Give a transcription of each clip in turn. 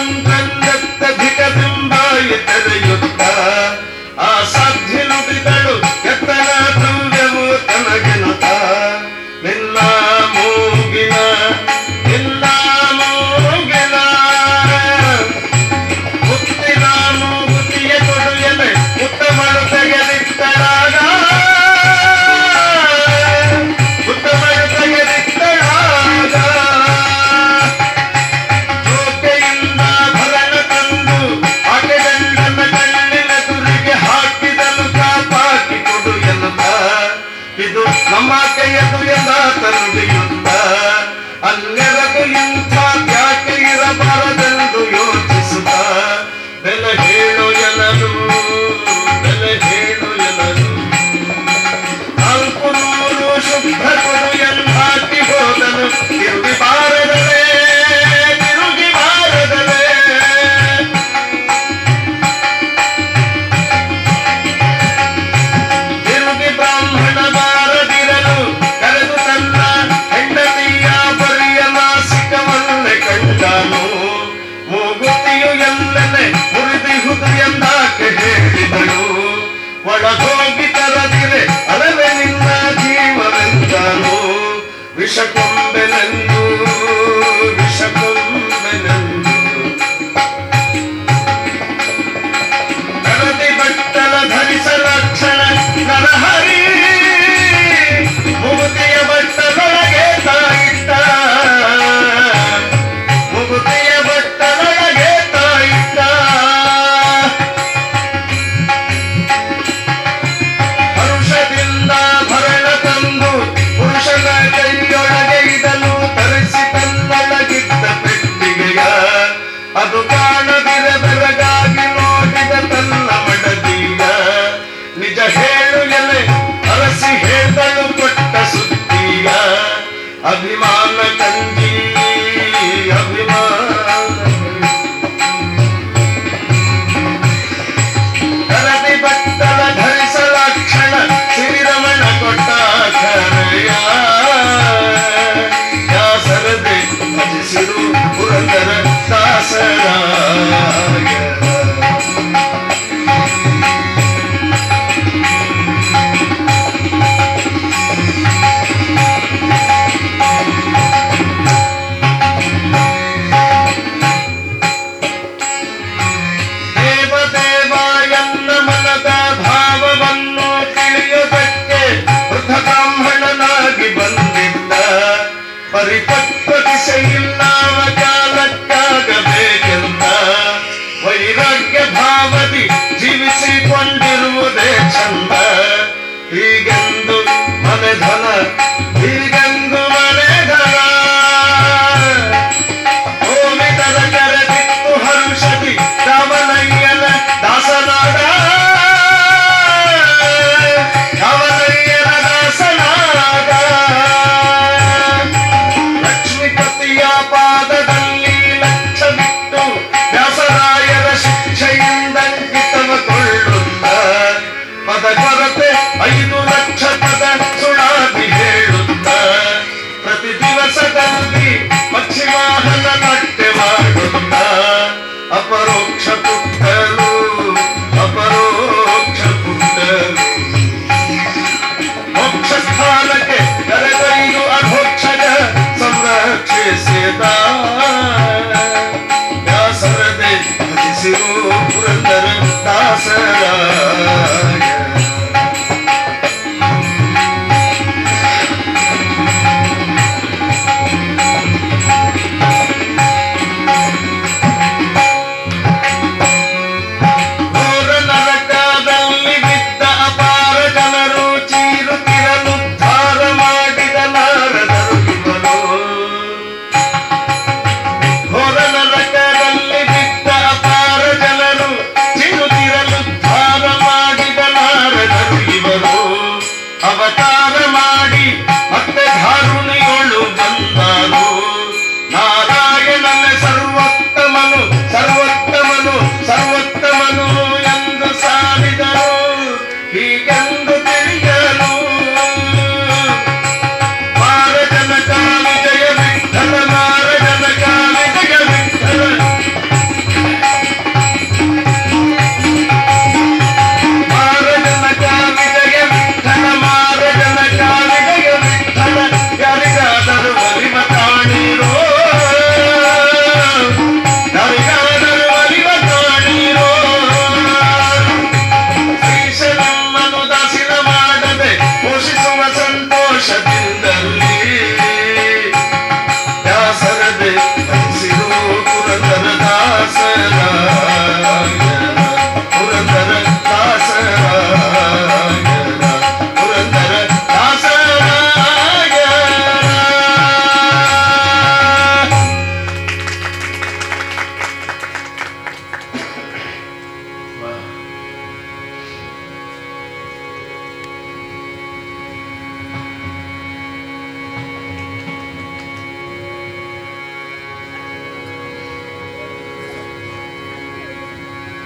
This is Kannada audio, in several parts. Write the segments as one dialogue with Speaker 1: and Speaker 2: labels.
Speaker 1: ಮಂತ್ರನ್ನತ್ತಧಿಕ ಬಿಂಬಾಯಿ ತೆರೆಯುತ್ತ ಆ ಸಾಧ್ಯ ನುಡಿಗಳು ಎತ್ತರ ದ್ರವ್ಯವು ತನಗೆನುತ ನಿನ್ನ ಮೂಗಿನ ನಿನ್ನ ಮೂಗಿನ ಮುತ್ತಿನ ಮೂಗುತಿಯ ಕೊಡುಯಲೆ ಉತ್ತಮಳು ತೆಗೆದಿತ್ತಳಾಗ ಉತ್ತಮಳು ತೆಗೆದಿತ್ತಳಾಗ ಜೋಕೆಯಿಂದ ಭರಣ ತಂದು ಆಕೆ ಗಂಡನ ಕಣ್ಣಿನ ತುರಿಗೆ ಹಾಕಿದನು ಕಾಪಾಕಿ ಕೊಡು ಎನ್ನುತ್ತ ಇದು ನಮ್ಮ ಕೈಯದು ಎಂದ ತಂದೆಯುತ್ತ ಅನ್ಯರದು ಇಂಥ ಯಾಕೆ ಇರಬಾರದೆಂದು ಯೋಚಿಸುತ್ತ ಬೆಲೆ ಹೇಳು ಎನಲು ಬೆಲೆ ಹೇಳು ಎನಲು ನಾಲ್ಕು ನೂರು ಶುದ್ಧ ಕೊಡು ಎಂದಾಕಿ ಹೋದನು ತಿರುಗಿ ಬಾರದಲೇ ತಿರುಗಿ ಬಾರದಲೇ ತಿರುಗಿ ಬ್ರಾಹ್ಮಣ ಬಾರದಿರಲು ಕರೆದು ತನ್ನ ಹೆಂಡತಿಯ ಬರಿಯ ನಾಸಿಕವನ್ನೇ ಕಂಡನು ಮೂಗುತಿಯು ಎಲ್ಲನೆ ಮುರಿದಿಹುದು ಎಂದಾಕೆ ಹೇಳಿದಳು ಒಳಗೋಗಿ ತರದಿರೆ ಅಳವೆ ನಿನ್ನ ಜೀವವೆಂದನು ವಿಷಕೊಂಬೆನೆಂದು ವಿಷಕೊಂಬೆನೆಂದು ನರದಿ ಬಟ್ಟಲ ಧರಿಸಲ ಕ್ಷಣ ನರಹರಿ ಮುಗುತಿಯ ಬಟ್ಟಲೊಳಗೆ ತಾಯಿಟ್ಟ ಮುಗುತಿಯ ಬಟ್ಟಲೊಳಗೆ ತಾಯಿಟ್ಟ ಹರುಷದಿಂದ ಭರಣ ತಂದು ಪುರುಷನ ಕೈಯೊಳಗೆ ಇದನ್ನು ತರಿಸಿ ತನ್ನೊಳಗಿದ್ದ ಪೆಟ್ಟಿಗೆಯ ಅದು ಕಾಣದಿರ ಬೆರಗಾಗಿ ನೋಡಿದ ತನ್ನ ಮಡದಿಯ ನಿಜ ಹೇಳು ಎಲೆ ಅರಸಿ ಹೇಳ್ದಳು ಕೊಟ್ಟ ಸುದ್ದಿಯ ಅಭಿಮಾನ ಕಂಜಿ ಅಭಿಮಾನ ಕರದಿ ಬಟ್ಟಲ ಧರಿಸಲ ಕ್ಷಣ ಶ್ರೀರಮಣ ಕೊಟ್ಟ ಕರೆಯ ದಾಸರದೆ ಭಜಿಸಿರು ಪುರಂದರ ದಾಸರಾಯ ದೇವದೇವ ಎನ್ನ ಮನದ ಭಾವವನ್ನು ತಿಳಿಯುವುದಕ್ಕೆ ವೃದ್ಧ ಬ್ರಾಹ್ಮಣನಾಗಿ ಬಂದಿದ್ದ ಪರಿಪಕ್ವ ದಿಶೆಯಿಲ್ಲವ ಕಾಲಕ್ಕಾಗಬೇಕೆಂದ ವೈರಾಗ್ಯ ಭಾವದಿ ಜೀವಿಸಿಕೊಂಡಿರುವುದೇ ಚಂದ ಹೀಗೆಂದು ಮನೆಧನ ಹೀಗೆಂದು ಮನೆಧನ ಓಮಿತರ ಕರೆದಿತ್ತು ಹರುಷದಿ ರಾಮನಯ್ಯನ ದಾಸನಾದ ರಾಮನಯ್ಯನ ದಾಸನಾದ ಲಕ್ಷ್ಮೀಪತಿಯ ಪಾದದಲ್ಲಿ ಲಕ್ಷವಿಟ್ಟು ವ್ಯಾಸರಾಯರ ಶಿಕ್ಷೆಯಿಂದ ಕೊಳ್ಳುತ್ತ ಪದ ಕೊರತೆ ಐದು ಲಕ್ಷ ಪದ ಸುಳಾದಿ ಹೇಳುತ್ತ ಪ್ರತಿ ದಿವಸದಲ್ಲಿ ಮಕ್ಷಿವಾಹನ ನಾಟ್ಯ ಮಾಡುತ್ತ ಅಪರೋಕ್ಷ ಪುಟ್ಟರು ಅಪರೋಕ್ಷ ಪುಟ್ಟರು ಮೋಕ್ಷ ಸ್ಥಾನಕ್ಕೆ ಕರೆದೊಯ್ದು ಅಘೋಕ್ಷಗ ಸಂರಕ್ಷಿಸಿದ ವ್ಯಾಸರದೆ ಭಜಿಸಿರು ಪುರಂದರ ದಾಸರಾಯ ಘೋರ ನರಕದಲ್ಲಿ ಬಿದ್ದ ಅಪಾರ ಜನರು ಚೀರುತ್ತಿರಲು ಧಾರ ಮಾಡಿದ ನಾರದರು ಇವನು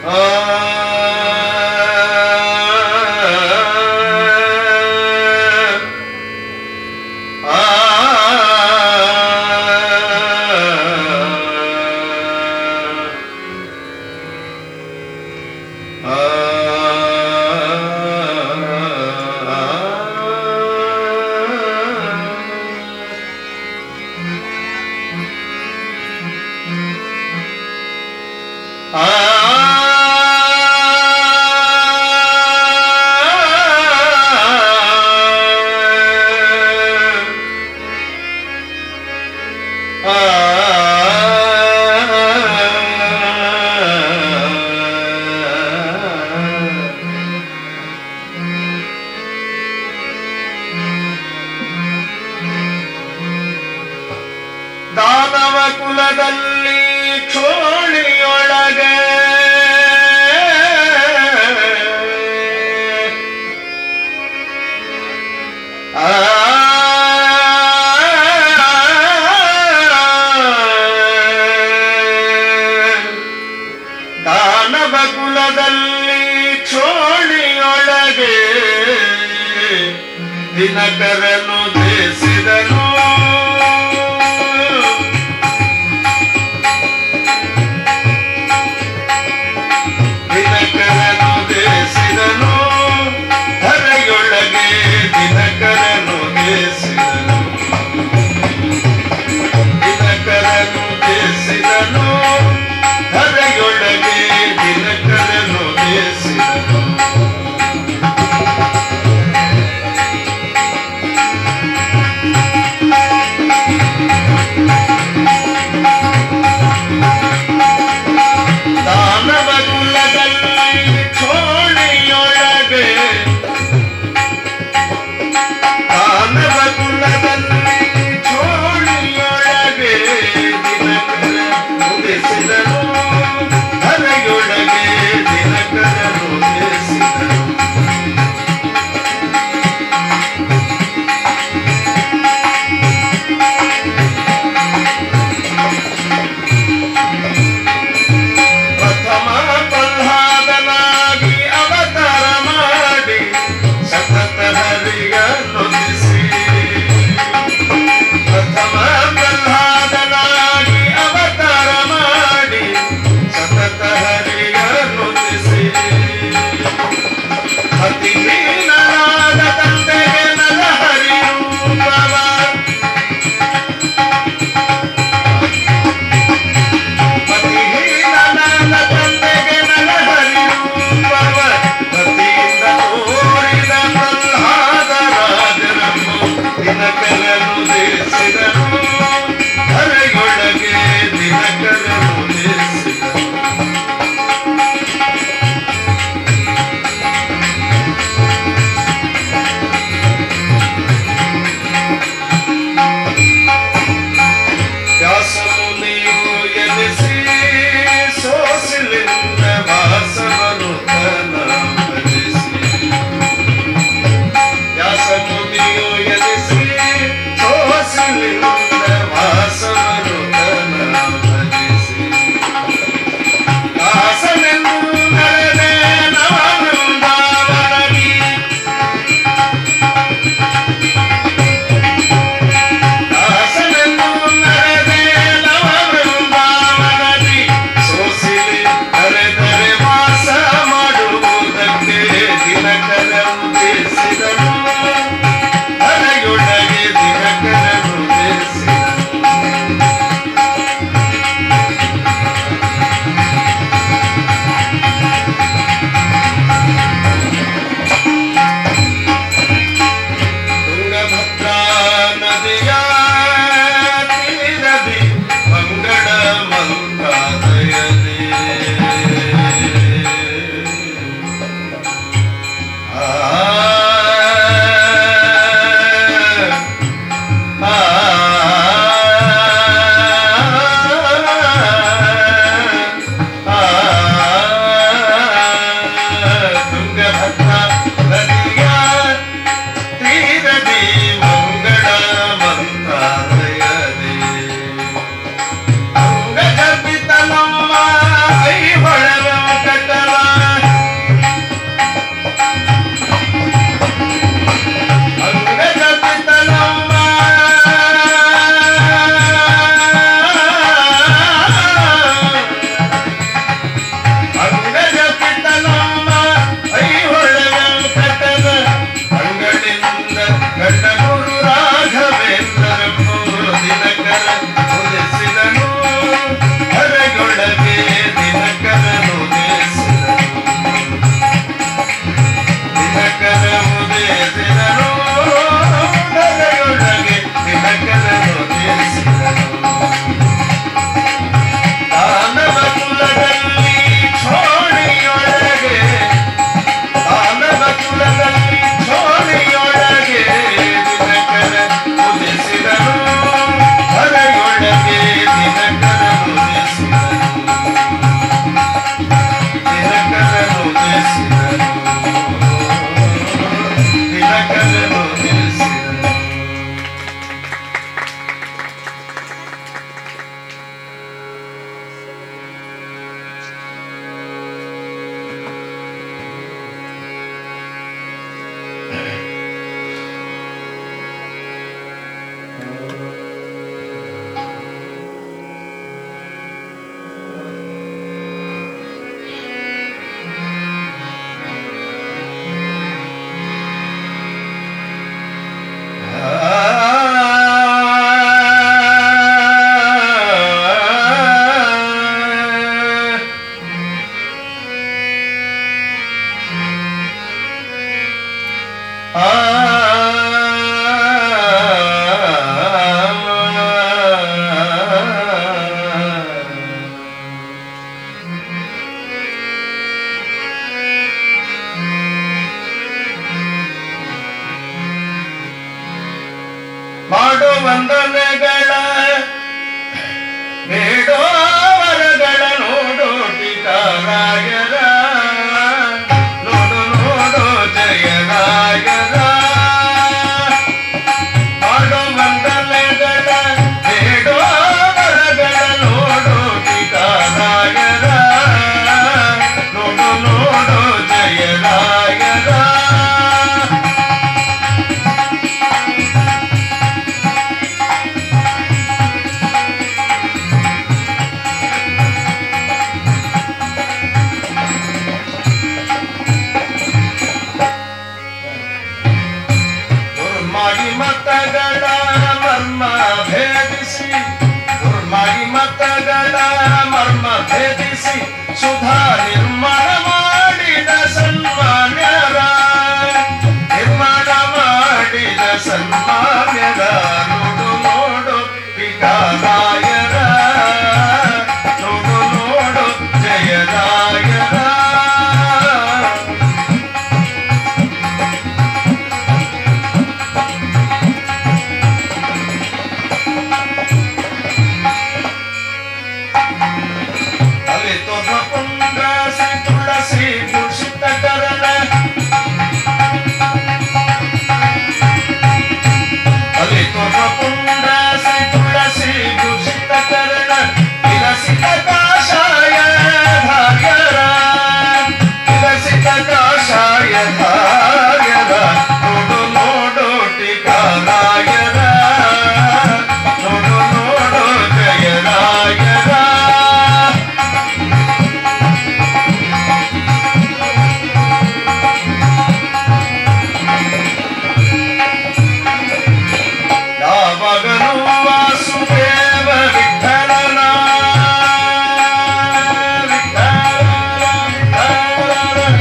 Speaker 1: ದಾನವ ಕುಲದಲ್ಲಿ ಕ್ಷೋಣಿಯೊಳಗೆ ಆ ದಾನವ ಕುಲದಲ್ಲಿ ಕ್ಷೋಣಿಯೊಳಗೆ ದಿನಕರನು ದೇಸಿದನು ದಿನಕರನು ದೇಸಿದನು ಹರೆಯೊಳಗೆ ದಿನಕರನು ದೇಸಿದನು ದಿನಕರನು ದೇಸಿದನು ಹರೆಯೊಳಗೆ ದಿನಕರನು ದೇಸಿದನು ಬೇಡೋ ವರಗಳ ನೋಡು ಟಿಕಾರಾಯರ ನೋಡು ನೋಡು ಜಯರಾಯರ ಮಾಡೋ ಮಂಡಲಗಳ ಬೇಡೋ ವರಗಳ ನೋಡು ಟಿಕಾರಾಯರ ನೋಡು ನೋಡು ಜಯರಾಯರ ದುರ್ಮಾಗಿ ಮತಗಳ ಮರ್ಮ ಭೇದಿಸಿ ದುರ್ಮಾಗಿ ಮತಗಳ ಮರ್ಮ ಭೇದಿಸಿ ಸುಧಾ ನಿರ್ಮಾಣ ಮಾಡಿದ ಸನ್ಮಾನ್ಯರ ನಿರ್ಮಾಣ ಮಾಡಿದ ಸನ್ಮಾನ್ಯರ ನೋಡು ನೋಡು ವಿಕಾರಾಯರ ನೋಡು ನೋಡು ಜಯರಾಯರ ಅಲ್ಲಿ ತೋರ್ಮ ಪುಂಡ್ರ ಶ್ರೀ ತುಳಸಿ ಭೂಷಿತ ಕರಣ ಅಲ್ಲಿ ತೋರ್ಮ ಪುಂಡ್ರ ಶ್ರೀ ತುಳಸಿ ಭೂಷಿತ ಕರಣ ವಿಲಸಿತ ಕಾಷಾಯ ಧಾರ್ಯರ ವಿಲಸಿತ ಕಾಷಾಯ ಧಾರ್ಯರ ನೋಡು ನೋಡು ಟಿಕಾರಾಯರ ನೋಡು ನೋಡು ಜಯರಾಯರ ಯಾವಾಗಲೂ ವಾಸುದೇವ ವಿಠಲನ ವಿಠಲನ, ವಿಠಲನ.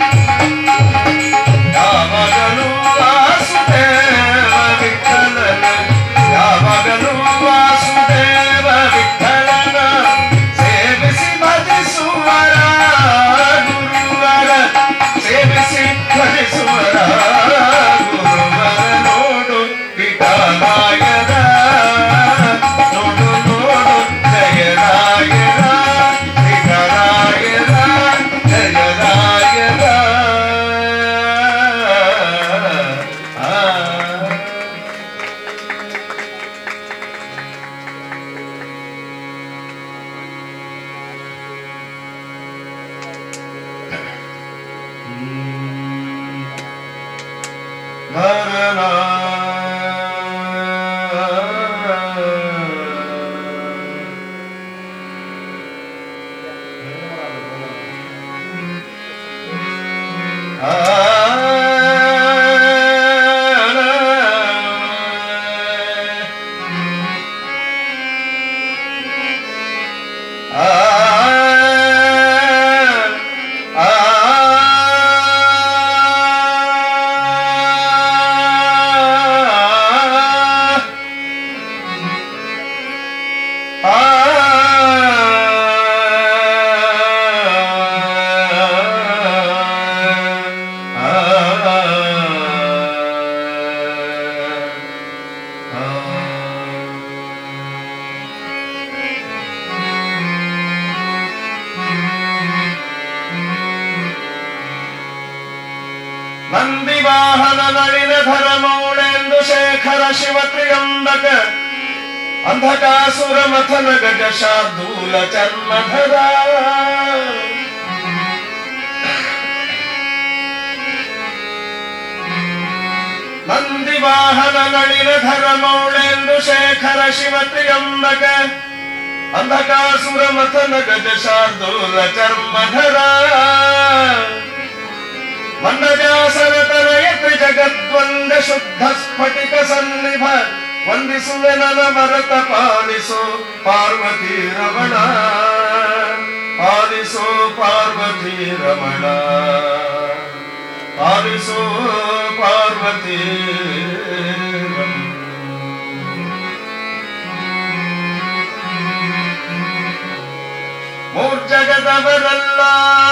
Speaker 1: ಯಾವಾಗಲೂ ವಾಸುದೇವ ವಿಠಲನ ಯಾವಾಗಲೂ ವಾಸುದೇವ ವಿಠಲನ ಸೇವಿಸಿ ಭಜಿಸುವರ ಗುರುವರ ಸೇವಿಸಿ ಭಜಿಸುವರ ಗುರುವರ ನೋಡು ವಿಠಲಾಯರ ನೋಡು ನೋಡು ಜಯರಾಯರ ವಿಠಲಾಯರ ಜಯರಾಯರ ಆ ಧರಣ ನಂದಿ ವಾಹನ ನಳಿನ ಧರ ಮೌಳೆಂದು ಶೇಖರ ಶಿವ ತ್ರಿಯಂಬಕ ಅಂಧಕಾಸುರ ಮಥನ ಗಜ ಶಾರ್ದೂಲ ಚರ್ಮಧರ ನಂದಿ ವಾಹನ ನಳಿನ ಧರ ಮೌಳೆಂದು ಶೇಖರ ಶಿವ ತ್ರಿಯಂಬಕ ಅಂಧಕಾಸುರ ಮಥನ ಗಜ ಶಾರ್ದೂಲ ಚರ್ಮಧರ ಮನ್ನಜಾಸನ ತನಯತ್ರಿ ಜಗದ್ವಂದ ಶುದ್ಧ ಸ್ಫಟಿಕ ಸನ್ನಿಭ ವಂದಿಸುವೆ ನನ ಮರತ ಪಾಲಿಸು ಪಾರ್ವತಿ ರಮಣ ಪಾಲಿಸು ಪಾರ್ವತಿ ರಮಣ ಪಾಲಿಸು ಪಾರ್ವತಿ ರಮಣ ಮೂರ್ಜಗದವರಲ್ಲ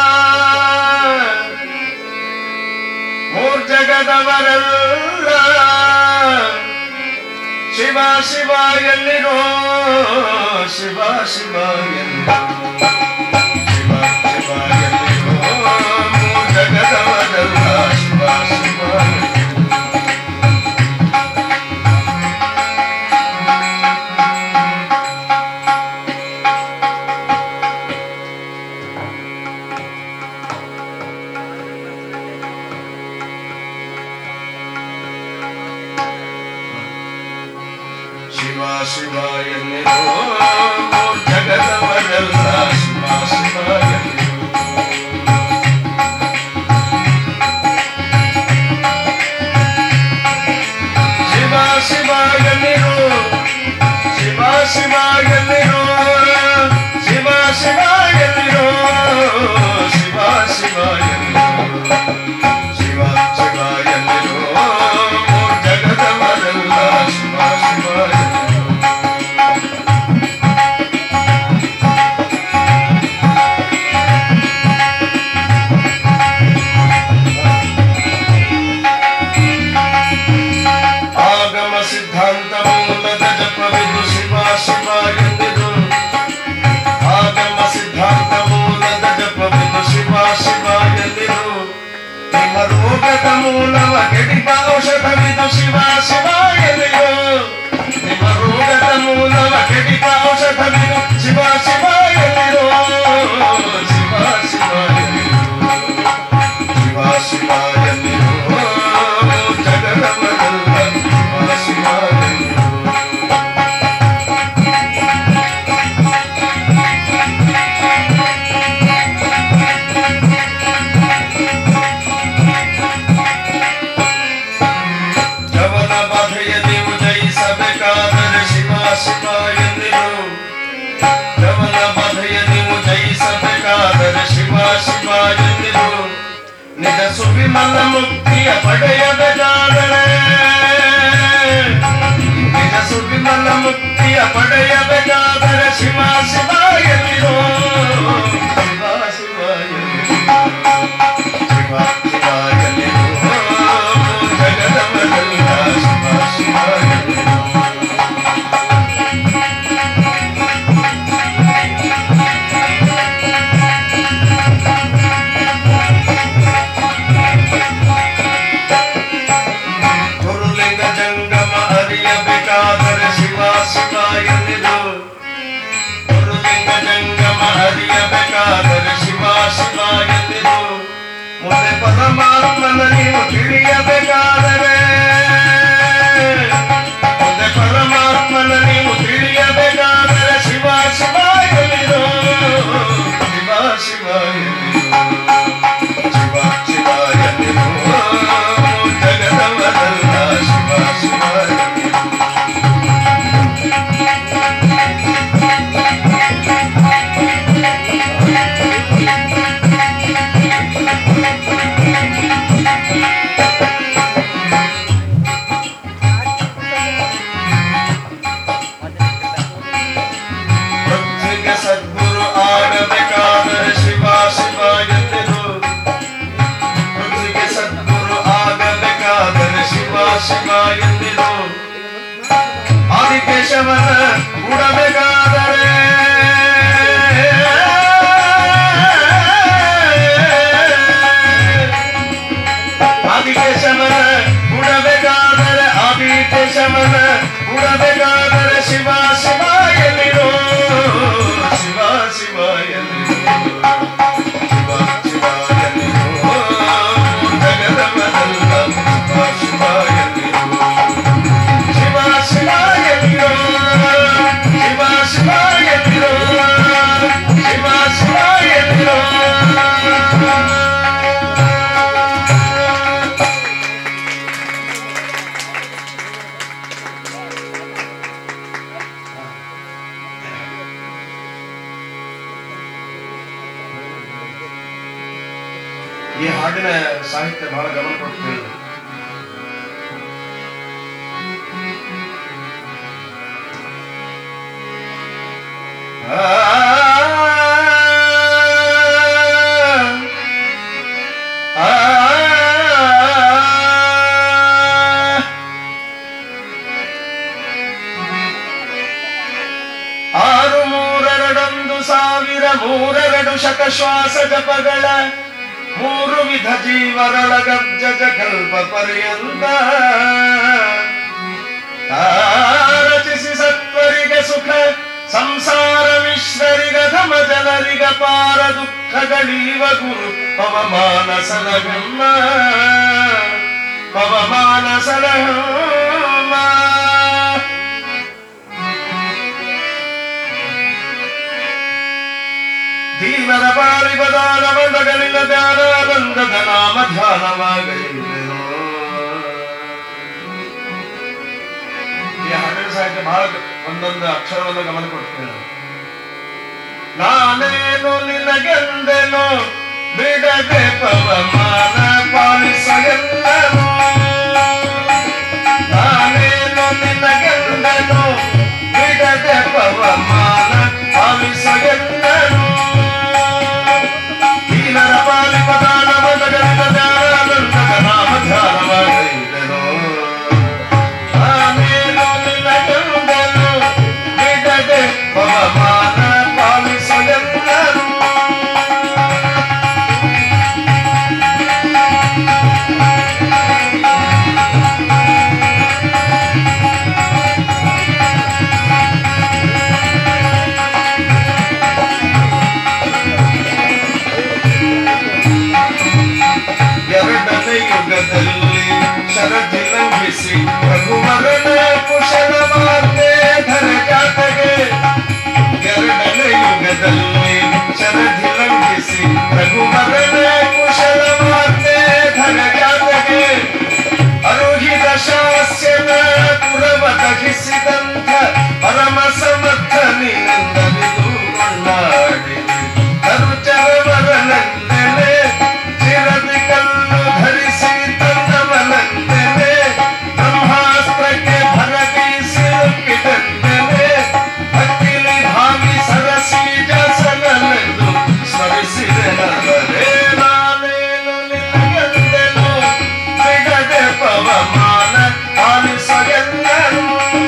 Speaker 1: ಮೂರ್ಜಗದವರಲ್ಲ ಶಿವ ಶಿವ ಎಲ್ಲಿರೋ ಶಿವ ಶಿವ ಎಂದು ಶಿವ ಶಿವ ಎಂದಿರೋ ಜಗದವರೆಲ್ಲ ಶಿವ ಶಿವ ಎಂದು. ಶಿವ ಶಿವ ಎನ್ನಿರೋ ಜಗದವರೆಲ್ಲ ಶಿವ ಶಿವ ಎನ್ನಿರೋ ಶಿವ ಶಿವ ಎನ್ನಿರೋ ಶಿವ ಶಿವ ಎನ್ನಿರೋ ಶಿವ ಶಿವ ಎನ್ನಿರೋ ಶಿವ ಶಿವ ಎನ್ನಿರೋ ಶಿವ ಶಿವ ಎನ್ನಿರೋ ಜಗದವರೆಲ್ಲ ಶಿವ ಶಿವ ಎನ್ನಿರೋ ಆಗಮ ಸಿದ್ಧಾಂತ ಮೂಲದ ಜಪವಿದು ಶಿವ ಶಿವ ಎಂದಿದು ಆಗಮ ಸಿದ್ಧಾಂತ ಮೂಲದ ಜಪವಿದು ಶಿವ ಶಿವ ಎಂದಿದು ನಿಮ್ಮ ರೋಗದ ಮೂಲವ ಕೆಡಿದ ಔಷಧವಿದು ಶಿವ ಶಿವ ಎಂದಿದು ನಿಮ್ಮ ರೋಗದ ಮೂಲವ ಕೆಡಿದ ಔಷಧವಿದು ಶಿವ ಶಿವ ಎಂದಿದು ಶಿವ ಶಿವ ಎಂದಿದು ಶಿವ ಶಿವ ಎಂದಿರೋ ಜಗದವರೆಲ್ಲ ಶಿವ ಶಿವ ಎಂದಿರೋ ಜವನ ಬಾಧೆಯ ನೀವು ಜಯಿಸಬೇಕಾದರೆ ಶಿವ ಶಿವ ಎಂದಿರು ಜವನ ಬಾಧೆಯ ನೀವು ಜಯಿಸಬೇಕಾದರೆ ಶಿವ ಶಿವ ಎಂದಿರು ನಿಜ ಸುವಿಮಲ ಮುಕ್ತಿಯ ಪಡೆಯಬೇಕಾದರೆ ನಿಜ ಸುವಿಮಲ ಮುಕ್ತಿಯ ಪಡೆಯಬೇಕಾದರೆ ಶಿವ ಶಿವ ಎಂದಿರು ಶಿವ ಶಿವ ಎಂದಿರು ಶಿವ ಶಿವ ಎಂದಿರು ಜಗದವರೆಲ್ಲ ಶಿವ ಶಿವ ಎಂದಿರು ಗುರುಲಿಂಗ ಜಂಗಮ ಅರಿಯಬೇಕಾದರೆ ಶಿವ ಶಿವ ಎಂದಿರು ಗುರುಲಿಂಗ ಜಂಗಮ ಅರಿಯಬೇಕಾದರೆ ಶಿವ ಶಿವ ಎಂದಿರು ಮುಂದೆ ಪರಮಾತ್ಮನ ನೀವು ತಿಳಿಯಬೇಕಾದರೆ ಮುಂದೆ ಪರಮಾತ್ಮನ ನೀವು ತಿಳಿಯಬೇಕಾದರೆ ಶಿವ ಶಿವ ಎಂದಿರು ಶಿವ ಶಿವ ಎಂದಿರು ಶಿವ ಶಿವ ಎಂದಿರು ಜಗದವರೆಲ್ಲ ಶಿವ ಶಿವ ಎಂದಿರು ಪೃಥ್ವಿಗೆ ಸದ್ಗುರು ಆಗಬೇಕಾದರೆ ಶಿವ ಶಿವ ಎಂದಿರು ಪೃಥ್ವಿಗೆ ಸದ್ಗುರು ಆಗಬೇಕಾದರೆ ಶಿವ ಶಿವ ಎಂದಿರು ಆದಿಕೇಶವನ ಉಡಬೇಕಾದರೆ ಆದಿಕೇಶವನ ಉಡಬೇಕಾದರೆ ಆದಿಕೇಶವನ ಉಡಬೇಕಾದರೆ ಶಿವ ಶಿವ ಎಲ್ಲಿರೋ ಶಿವ ಶಿವ ಎಲ್ಲಿರೋ ಶಿವ ಶಿವ ಎಲ್ಲಿರೋ ಜಗದವರೆಲ್ಲ ಶಿವ ಶಿವ ಎಲ್ಲಿರೋ ಶಿವ ಶಿವ ಎಲ್ಲಿರೋ ಶಿವ ಶಿವ ಎಲ್ಲಿರೋ ಶಿವ ಶಿವ ಎಲ್ಲಿರೋ ಈ ಹಾಡಿನ ಸಾಹಿತ್ಯ ಬಹಳ ಗಮನ ಕೊಡ್ತೀವಿ ಆರು ಮೂರ ಮೂರೆರಡು ಶತಶ್ವಾಸ ಜಪಗಳ ಮೂರು ವಿಧ ಜೀವರೊಳಗಬ್ಜ ಕಲ್ಪ ಪರ್ಯಂತ ರಚಿಸಿ ಸತ್ವರಿಗೆ ಸುಖ ಸಂಸಾರ ಮಿಶ್ರರಿಗ ಧಮ ಜನರಿಗ ಪಾರ ದುಃಖಗಳೀವ ಗುರು ಪವಮಾನ ಸಲಗಮ್ಮ ಪವಮಾನ ಸಲಹಮ್ಮ ದೀನರ ಬಾರಿ ಬದಾನ ಬಂದಗಳಿಂದ ಧ್ಯಾನಾನಂದದ ನಾಮ ಧ್ಯಾನವಾಗಲಿರುವೆನೋ ಈ ಹಾಡಿನ ಸಾಹಿತ್ಯ ಬಹಳ ಒಂದೊಂದು ಅಕ್ಷರವನ್ನು ಗಮನ ಕೊಡ್ತೇನೆ ನಾನೇನು ನಿನಗೆಂದೆನು ಬಿಡದೆ ಪವಮಾನ ಪಾಲಿಸಗೆಲ್ಲನು ನಾನೇನು ನಿನಗೆಂದೆನು ಬಿಡದೆ ಪವಮಾನ ಪಾಲಿಸಗೆಲ್ಲನು ದೀನರ ಪಾಲಿ ಪದಾನ ಮದಗಲಿದ ಧ್ಯಾನಾನಂದದ ನಾಮ ಧ್ಯಾನವಾಗಲಿರುವೆನೋ ನಾನೇನು ನಿನಗೆಂದೆನು ಬಿಡದೆ ಪವಮಾನ ಪಾಲಿಸಗೆಲ್ಲನು ಎರಡನೇ ಯುಗದಲ್ಲಿ ಶರದಿ ಲಂಘಿಸಿ ರಘುವರನ ಕುಶಲ ಮಾತೆ ಧರ ಜಾತಗೆ ಎರಡನೇ ಯುಗದಲ್ಲಿ ಶರದಿ ಲಂಘಿಸಿ ರಘುವರನ ಕುಶಲ ಮಾತೆ ಧರ ಜಾತಗೆ ಅರುಹಿತ ಶಾಸ್ಯದ ಪುರವ ದಹಿಸಿದಂಥ ಪರಮ ಸಮರ್ಥನಿಂದಲಿದು ಕೊಂಡಾಡಿದೆ ತರುಚರವರನಂದನೆ ಚಿರದಿ ಕಲ್ಲು ಧರಿಸಿ ತಂದವನಂದನೆ ಬ್ರಹ್ಮಾಸ್ತ್ರಕ್ಕೆ ಭರತಿ ಸಿಲುಕಿದಂದನೆ ಭಕ್ತಿಲಿ ಭಾವಿ ಸರಸಿ ಜಸನನೆಂದು ಸ್ಮರಿಸಿದೆ ನವರೇ ನಾನೇನು ನಿನಗೆಂದೆನು ಬಿಡದೆ ಪವಮಾನ ಪಾಲಿಸಗೆಲ್ಲನು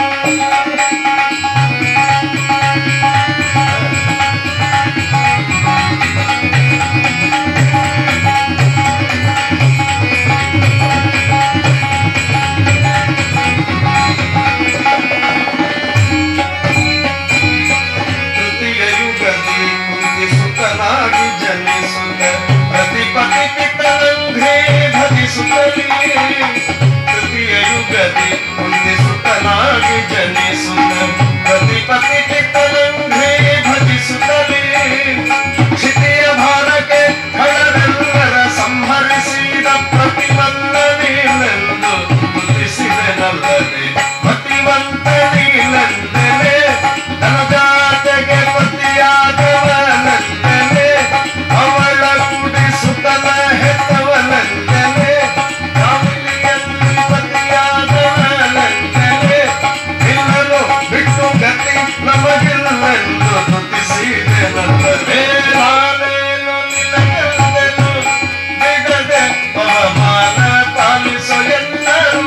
Speaker 1: ತೃತೀಯ ಯುಗದಿ ಕುಂದಿಸುತ್ತನಾಗಿ ಜನಿಸುತ್ತ ಪ್ರತಿಪತಿ ಪಿತನಂಘ್ರೇ ಭಜಿಸುತ್ತಲೇ ತೃತೀಯ ಯುಗದಿ ಕುಂದಿಸುತ್ತನಾಗಿ ಜನಿಸುತ್ತ ಪ್ರತಿಪತಿ ಪಿತನಂಘ್ರೇ ಭಜಿಸುತ್ತಲೇ ಕ್ಷಿತಿಯ ಭಾರಕ್ಕೆ ಖಳರೆಲ್ಲರ ಸಂಹರಿಸಿದ ಪ್ರತಿಮಲ್ಲ ನೀನೆಂದು ಗುರುತಿಸಿದೆನಲ್ಲದೆ ಮತಿವಂತ ನೀನೆಂದೆನೆ ಧನಜಾತೆಗೆ ಪತಿಯಾದವನೆಂದೆನೆ ಅವಳ ಕುಡಿಸುತ್ತಲ ಹೆತ್ತವನೆಂದೆನೆ ಕಾಮಿಲಿಯಲ್ಲಿ ಪತಿಯಾದವನೆಂದೆನೆ ನಿನ್ನನ್ನು ಬಿಟ್ಟು ಗತಿ ನಮಗಿಲ್ಲೆಂದು ನುತಿಸಿದೆನಲ್ಲದೆ ನಾನೇನು ನಿನಗೆಂದೆನು ಬಿಡದೆ ಪವಮಾನ ಪಾಲಿಸು ಎಲ್ಲರೂ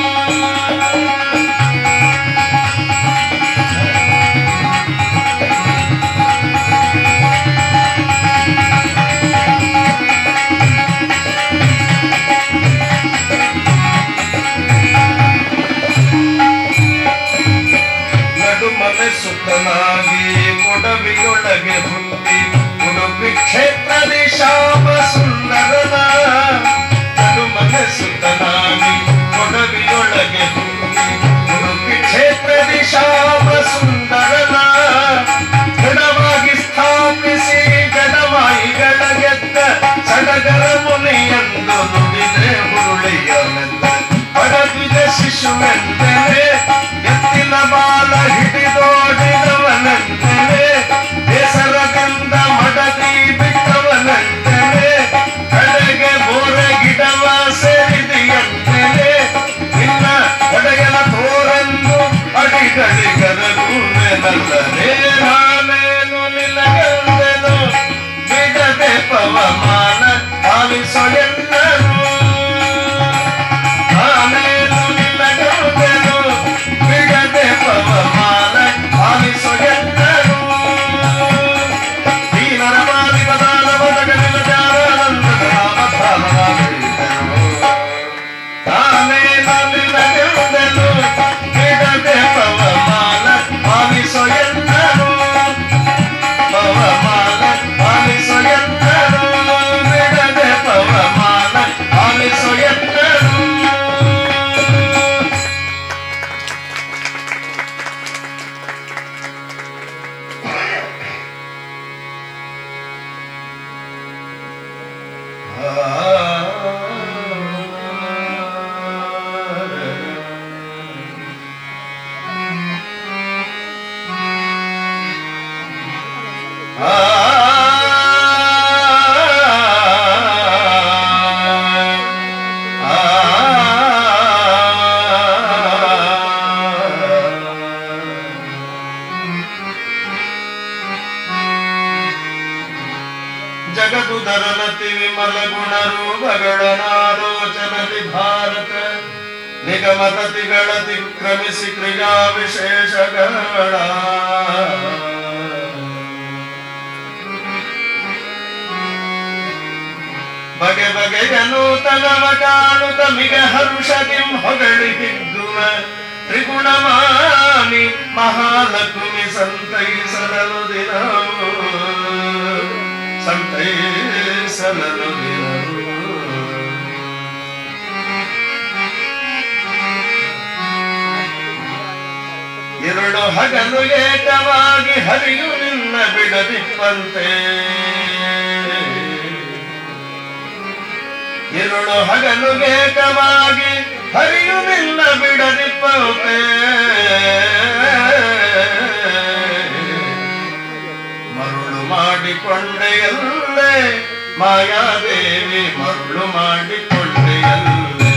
Speaker 1: ನಡುಮನೆ ಸುತ್ತನಾಗಿ ಕೊಡವಿಯೊಳಗೆ ಹುಟ್ಟಿ ಉಡುಪಿ ಕ್ಷೇತ್ರದಿ ಶ್ಯಾಮ ಸುಂದರನ ನಡುಮನೆ ಸುತ್ತನಾಗಿ ಕೊಡವಿಯೊಳಗೆ ಹುಟ್ಟಿ ಉಡುಪಿ ಕ್ಷೇತ್ರದಿ ಶ್ಯಾಮ ಸುಂದರನ ದೃಢವಾಗಿ ಸ್ಥಾಪಿಸಿ ಗಡವಾಯಿಗಳ ಗೆದ್ದ ಸಡಗರ ಮುನಿಯಂದು ನುಡಿದೆ ಹುರುಳಿಯನೆಂದ ಪಡಬಿದ ಶಿಶುವೆಂದರೆ ಎತ್ತಿನ ಬಾಲ ಹಿಡಿದೋಡಿದವನೆಂದರೆ ಹೆಸರದಿಲ್ಲ ಆ ಜಗದುದರನತಿ ವಿಮಲ ಗುಣ ರೂಪಗಳನಾಲೋಚನದಿ ಭಾರತ ನಿಗಮತತಿಗಳತಿ ಕ್ರಮಿಸಿ ಕ್ರಿಯಾ ವಿಶೇಷಗಳ ಬಗೆ ಬಗೆಯ ನೂತನವ ಕಾಣುತ್ತ ಮಿಗ ಹರುಷದಿಂ ಹೊಗಳಿ ಹಿಗ್ಗುವ ತ್ರಿಗುಣಮಾನಿ ಮಹಾಲಕ್ಷ್ಮಿ ಸಂತೈಸಲನು ದಿನವು ಸಂತೈಸಲನು ದಿನವು ഇരുಳು ಹಗಲು ಏಕವಾಗಿ ಹರಿಯು ನಿನ್ನ ಬಿಡದಿಪ್ಪಂತೆ ഇരുಳು ಹಗಲು ಏಕವಾಗಿ ಹರಿಯು ನಿನ್ನ ಬಿಡದಿಪ್ಪಂತೆ ಮರುಳು ಮಾಡಿಕೊಂಡೆಯಲ್ಲೇ ಮಾಯಾದೇವಿ ಮರುಳು ಮಾಡಿಕೊಂಡೆಯಲ್ಲೇ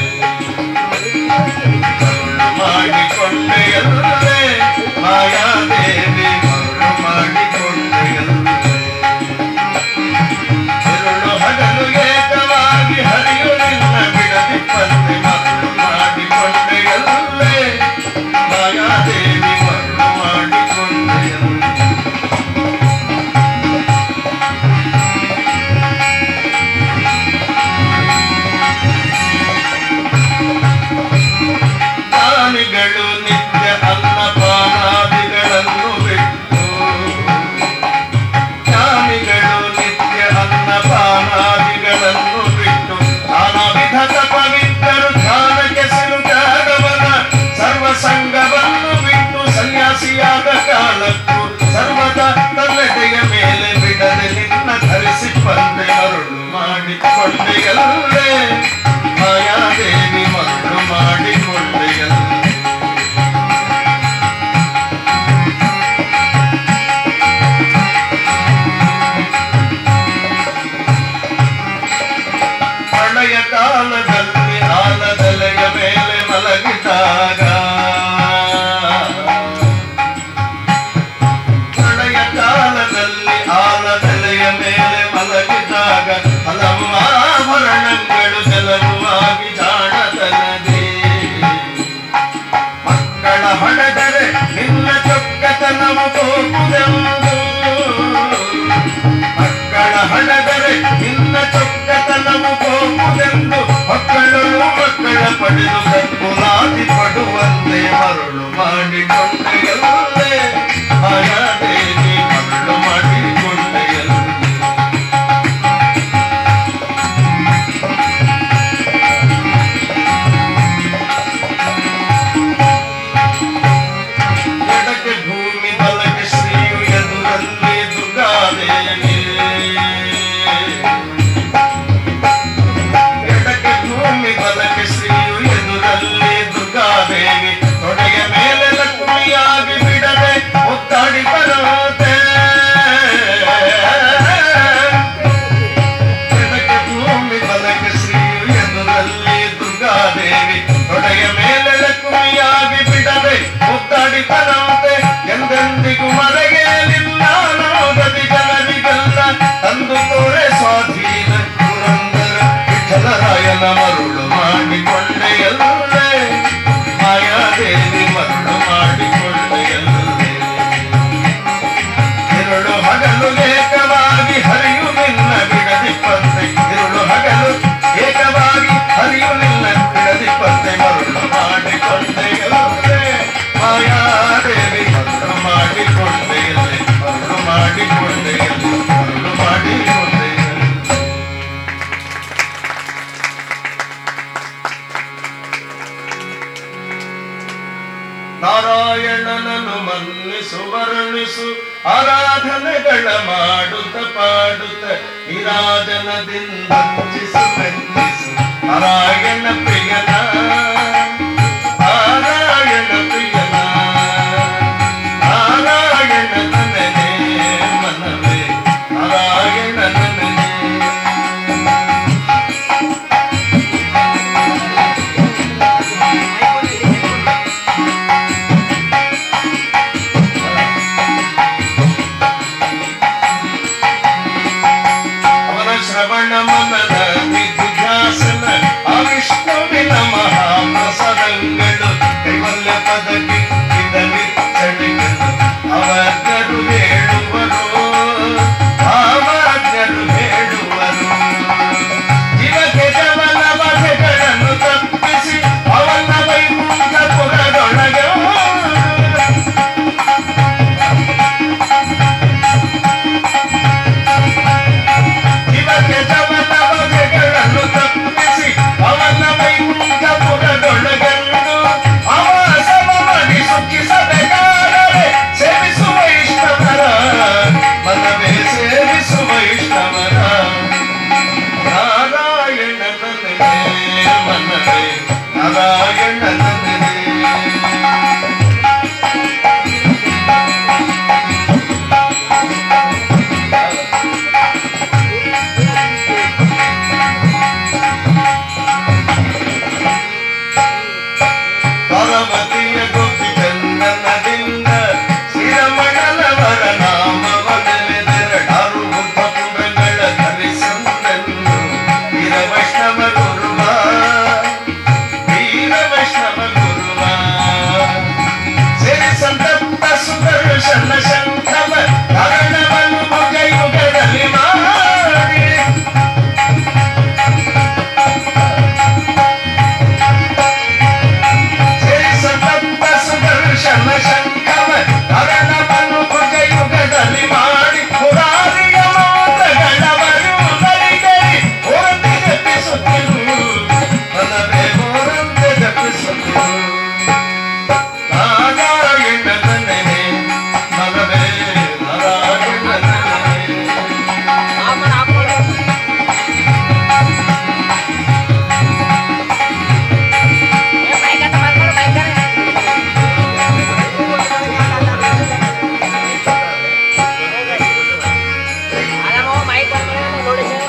Speaker 1: ಮರುಳು ಮಾಡಿಕೊಂಡೆಯಲ್ಲೇ ಮಾಯಾದೇವಿ ಮರುಳು ಮಾಡಿಕೊಂಡೆಯಲ್ಲೇ ഇരുಳು ಹಗಲು ಏಕವಾಗಿ ಹರಿಯು ನಿನ್ನ ಬಿಡದಿಪ್ಪಂತೆ ಮರುಳು ಮಾಡಿಕೊಂಡೆಯಲ್ಲೇ ಮಾಯಾದೇವಿ ಮರುಳು ಮಾಡಿಕೊಂಡೆಯಲ್ಲೇ ಜ್ಞಾನಿಗಳು ನಿತ್ಯ ಅನ್ನಪಾನಾದಿಗಳನ್ನು ಬಿಟ್ಟು ಜ್ಞಾನಿಗಳು ನಿತ್ಯ ಅನ್ನಪಾನಾದಿಗಳನ್ನು ಬಿಟ್ಟು ನಾನಾ ವಿಧದ ಪವಿತ್ರರು ಧ್ಯಾನಕ್ಕೆ ಸಿಲುಕಾದವನ ಸರ್ವ ಸಂಘವನ್ನು ಬಿಟ್ಟು ಸನ್ಯಾಸಿಯಾದ ಕಾಲಕ್ಕೂ ಸರ್ವದ ತನ್ನಡೆಯ ಮೇಲೆ ಬಿಡದೆ ನಿನ್ನ ಧರಿಸಿ ಬಂದೆ ಮರುಳು ಮಾಡಿಕೊಂಡೆಯಲ್ಲೇ ಮಾಯಾದೇವಿ ಮರುಳು ಮಾಡಿಕೊಂಡೆಯಲ್ಲೇ ಪ್ರಳಯ ಕಾಲದಲ್ಲಿ ಆಲದಲೆಯ ಮೇಲೆ ಮಲಗಿದಾಗ ಪ್ರಳಯ ಕಾಲದಲ್ಲಿ ಆಲದಲೆಯ ಮೇಲೆ ಮಲಗಿದಾಗ ಹಲವು ಆಭರಣಗಳು ಕೆಲವುವಾಗಿ ಜಾಣತನದೇ ಮಕ್ಕಳ ಹೊಡೆದರೆ ನಿನ್ನ ಚೊಕ್ಕತನವು ಹೋಗುವುದೆಂದು ಮಕ್ಕಳ ಹಣದರೆ ನಿನ್ನ ಚೊಕ್ಕತನವು ಹೋಗುವುದೆಂದು ಮಕ್ಕಳು ಮಕ್ಕಳ ಪಡೆದು ಕಕ್ಕುಲಾದಿ ಪಡುವಂತೆ ಮರಳು ಮಾಡಿಕೊಂಡೆಯಲ್ಲೇ ಮಾಯಾದೇವಿ ಮರಳು ಮಾಡಿಕೊಂಡೆಯಲ್ಲೇ ಎಡಕ್ಕೆ ಭೂಮಿ ಬಲಕ್ಕೆ ಶ್ರೀಯು ಎದುರಲ್ಲಿ ದುರ್ಗಾದೇವಿ ಎಡಕ್ಕೆ ಭೂಮಿ ಬಲಕ್ಕೆ ಶ್ರೀಯು ಎದುರಲ್ಲಿ ದುರ್ಗಾದೇವಿ ತೊಡೆಯ ಮೇಲೆ ಲಕ್ಷ್ಮಿಯಾಗಿ ಬಿಡದೆ ಒತ್ತಾಡಿ ಬರುತ್ತೆ ಎಡಕ್ಕೆ ಭೂಮಿ ಬಲಕ್ಕೆ ಶ್ರೀಯು ಎದುರಲ್ಲಿ ದುರ್ಗಾದೇವಿ ತೊಡೆಯ ಮೇಲೆ ಲಕ್ಷ್ಮಿಯಾಗಿ ಬಿಡದೆ ಮುದ್ದಾಡಿ ತರಂತೆ ಎಂದೆಂದಿಗೂ ಮರೆಗೇಲಿಲ್ಲ ನೋದದಿ ಜನರಿಗೆಲ್ಲ ತಂದು ತೋರೆ ಸ್ವಾಧೀನ ಪುರಂದರ ವಿಠಲರಾಯನ ಮರುಳು ಮಾಡಿಕೊಂಡೆಯಲ್ಲೇ ಮಾಯಾದೇವಿ ಮರುಳು ಮಾಡಿಕೊಂಡೆಯಲ್ಲೇ ഇരുಳು ಹಗಲು ಏಕವಾಗಿ ಹರಿಯು ನಿನ್ನ ಬಿಡದಿಪ್ಪಂತೆ ഇരുಳು ಹಗಲು ಏಕವಾಗಿ ಹರಿಯು ನಿನ್ನ ಬಿಡದಿಪ್ಪಂತೆ ಮರುಳು ಮಾಡಿಕೊಂಡೆಯಲ್ಲೇ ಮಾಯಾದೇವಿ ಮರುಳು ಮಾಡಿಕೊಂಡೆಯಲ್ಲೇ ಮರುಳು ಮಾಡಿಕೊಂಡೆಯಲ್ಲೇ ಮರುಳು ಮಾಡಿಕೊಂಡೆಯಲ್ಲೇ ನಾರಾಯಣನನ್ನು ಮನ್ನಿಸು ವರ್ಣಿಸು ಆರಾಧನೆಗಳ ಮಾಡುತ್ತ ಪಾಡುತ್ತ ನಿರಾಜನದಿಂದ ವಂಚಿಸು ಮೆಚ್ಚಿಸು ನಾರಾಯಣ ಪ್ರಿಯನ ನಾರಾಯಣ ಪ್ರಿಯನ ನಾರಾಯಣ ನನಗೆ ಮನವೇ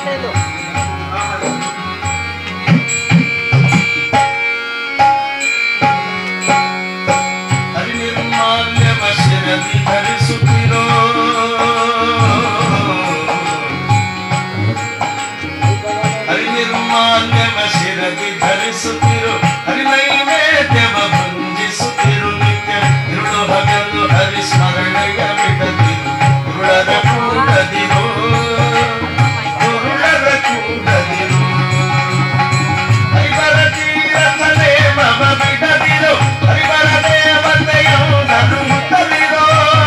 Speaker 1: ಹರಿನಿರ್ಮಾಲ್ಯವ ಶಿರದಿ ಧರಿಸುತ್ತಿರೋ ಹರಿನಿರ್ಮಾಲ್ಯವ ಶಿರದಿ ಧರಿಸುತ್ತಿರು ಹರಿನೈವೇದ್ಯವ ಭುಂಜಿಸುತ್ತಿರು ನಿತ್ಯ ಇರುಳು ಹಗಲು ಹರಿಸ್ಮರಣೆಯ ಬಿಡದಿರು ಉರುಳರ ಕೂಡದಿರು ಉರುಳರ ಕೂಡದಿರು ಹರಿಬರ ತೀರಥನೇ ಮಮ ಬಿಡದಿರು ಹರಿಬರ ದೇವತೆಯೊಂದನು ಮುಟ್ಟದಿರೋ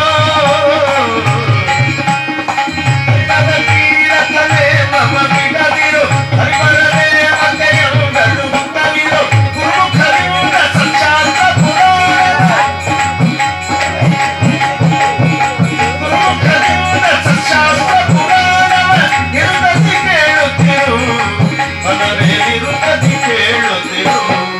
Speaker 1: ಹರಿಬರ ತೀರಥನೇ ಮಮ ಬಿಡದಿರು ಹರಿಬರ ದೇವತೆಯೊಂದನು ಮುಟ್ಟದಿರೋ ಗುರುಮುಖರಿಂದ ಸಂಚಾರ ಪುರಾಣ ಗುರುಮುಖದಿಂದ ಸಂಶಾಸ್ತ್ರ ಪುರಾಣವ ನಿರುತತಿ ಕೇಳುತ್ತಿರು ಮನವೇ ನಿರುತತಿ ಕೇಳುತ್ತಿರು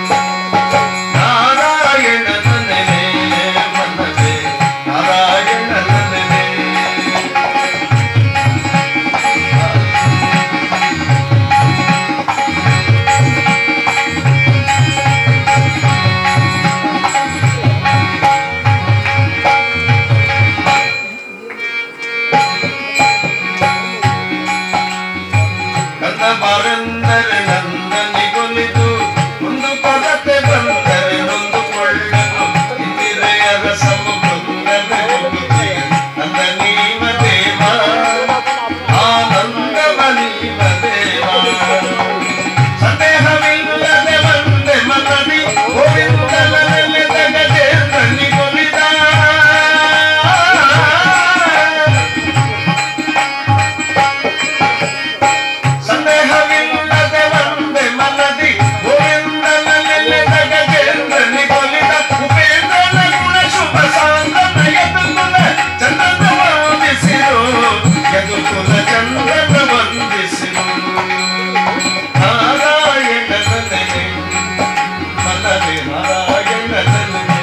Speaker 1: ನಾರಾಯಣನ ನೆನೆ ಮನವೇ ನಾರಾಯಣನ ನೆನೆ ಕಂದ ಬಾರೆಂದರೆ ನಂದನಿಗೊಲಿದು ಒಂದು ಕೊರತೆ ಬಂದರೆ ನೊಂದುಕೊಳ್ಳಲು ಇಂದಿರೆಯ ರಸವು ಬಂದರೆ ಮುಗುತಿ ನಂದ ನೀವ ದೇವ ಆನಂದವ ನೀವ ದೇವ ಸಂದೇಹವಿಲ್ಲದೆ ಬಂದೆ ಮನದಿ ಗೋವಿಂದನ ನೆಲೆದ ಗಜೇಂದ್ರನಿಗೊಲಿದ ಸಂದೇಹವಿಲ್ಲದೆ ಒಂದೇ ಮನದಿ ಗೋವಿಂದನ ನೆಲೆದ ಗಜೇಂದ್ರನಿಗೊಲಿದ ಉಪೇಂದ್ರನ ಗುಣ ಶುಭ ಸಾಂಗನ ಯದುಕುಲ ಚಂದ್ರನ ವಂದಿಸಿರು ಯದುಕುಲ ಚಂದ್ರನ ವಂದಿಸಿರು ನಾರಾಯಣನ ನೆನೆ ಮನದಿ ನಾರಾಯಣನ ನೆನೆ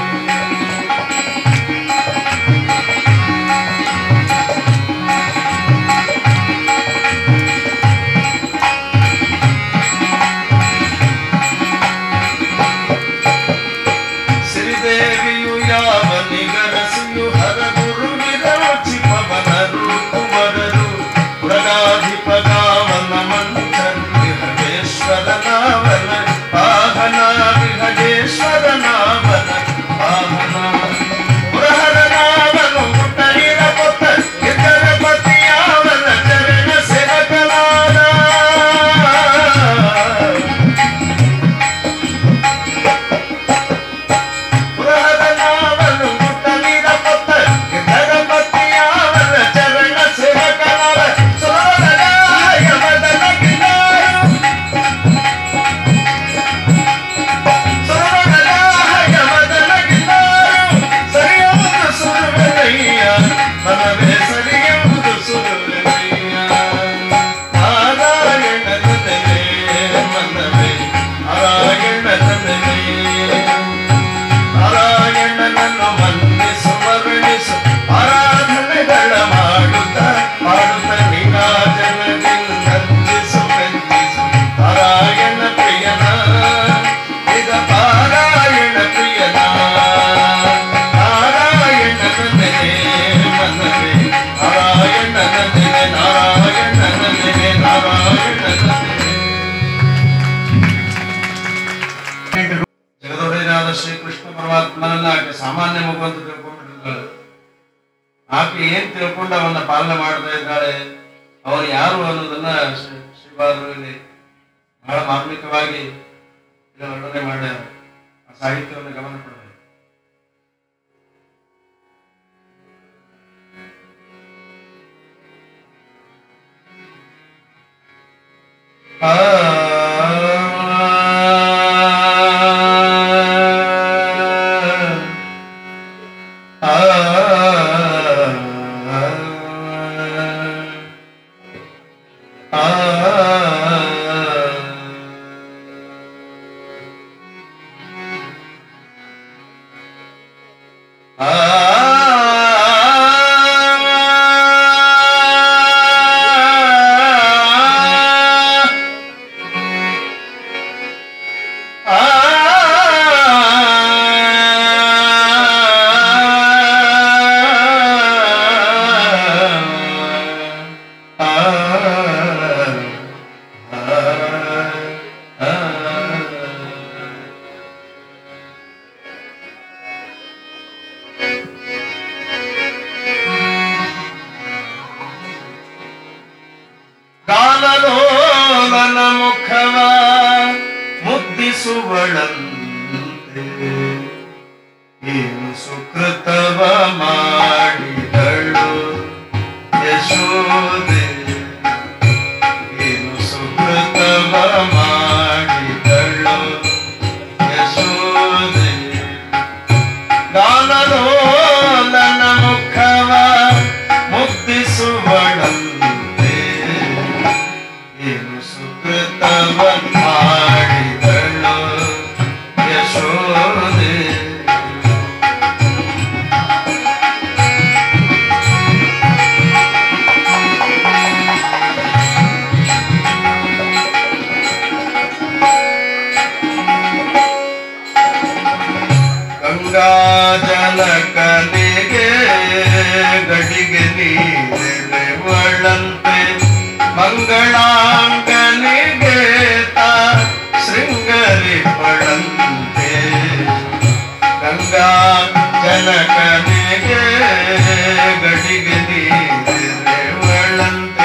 Speaker 1: ಶ್ರೀದೇವಿಯು ಯಾವ ನಿಗರಸಿಯು ಹರಗುರು ವಿರೋಚಿ ಪವನರು ಕುಮರರು ಮೃಗಾಧಿಪಗಾವನ ಮಂಚನ್ ವಿಹಗೇಶ್ವರ ನಾವನ ವಾಹನ ವಿಹಗೇಶ್ವರ ನಾವನ ವಾಹನ ಪುರಹರ ನಾವನು ಪುಟ್ಟರಿರ ಪೊತ್ತ ಇತರ ಪತಿಯಾವನ ಚರಣ ಸೇವಕನಾದ ಪುರಹರನಾವನು ಮುಟ್ಟಲಿದ ಪೊತ್ತ ಗಣಪತಿಯಾವನ ಚರಣ ಸೇವಕನಾದ ಸೋದರಾಯ ಮದನ ಕಿನಾರು ಸೋದರಾಯ ಮದನ ಕಿನಾರು ಸರಿಯುವುದು ಸುರುವೆನಯ್ಯ ಮನವೇ ಸರಿಯುವುದು ಸುರುವೆನಯ್ಯ ನಾರಾಯಣನ ನೆಲೆ ಮನವೇ ನಾರಾಯಣನ ನೆಲೆ ನಾರಾಯಣನನ್ನು ವಂದಿಸು ವರ್ಣಿಸು ಆರಾಧನೆಗಳ ಮಾಡುತ್ತ ಮಾಡುತ್ತ ನೀರಾಜನದಿಂದಿಸು ವಂದಿಸು ನಾರಾಯಣ ಪ್ರಿಯನ ಇದ ಪಾರಾಯಣ ಪ್ರಿಯನ ನಾರಾಯಣನ ನೆನೆ ಮನವೇ ನಾರಾಯಣನ ನೆನೆ ನಾರಾಯಣನ ನೆನೆ ನಾರಾಯಣನ ನೆನೆ ಜಗದೊಡೆಯನಾದ ಶ್ರೀಕೃಷ್ಣ ಪರಮಾತ್ಮನನ್ನ ಆಕೆ ಸಾಮಾನ್ಯ ಮಗು ಅಂತ ತಿಳ್ಕೊಂಡ್ಬಿಟ್ಟಿದ್ದಾಳೆ ಆಕೆ ಏನ್ ತಿಳ್ಕೊಂಡು ಅವನ್ನ ಪಾಲನೆ ಮಾಡ್ತಾ ಇದ್ದಾಳೆ ಅವನು ಯಾರು ಅನ್ನೋದನ್ನ ಶ್ರೀ- ಶ್ರೀಪಾದರು ಇಲ್ಲಿ ಬಹಳ ಮಾರ್ಮಿಕವಾಗಿ ಇಲ್ಲಿ ವರ್ಣನೆ ಮಾಡ್ಯಾರ ಆ ಸಾಹಿತ್ಯವನ್ನು ಗಮನ ಕೊಡಬೇಕು ಆ ಆ, ಆ, ಆ. ಕಾಲಲೋಲನ ಮುಖವ ಮುದ್ದಿಸುವಳಂತೆ ಏನು ಸುಕೃತವ ಮಾಡಿದಳು ಯಶೋದೆ ಏನು ಸುಕೃತವ ಮಾಡಿದಳು ಯಶೋದೆ ಗಾನಲೋಲನ ಮುಖವ ಮುದ್ದಿಸುವಳಂತೆ ಏನು ಸುಕೃತವ ಮಾಡಿದಳು ಯಶೋದೆ ಗಂಗಾ ಜಲಕನಿಗೆ ಗಡಿಗೆ ನೀರೆವಳಂತೆ ಮಂಗಳಾಂಗನಿಗೆ ತಾ ಶೃಂಗರಿ ಪಡಂತೆ ಗಂಗಾ ಜನಕನಿಗೆ ಗಡಿಗೆ ನೀರೆವಳಂತೆ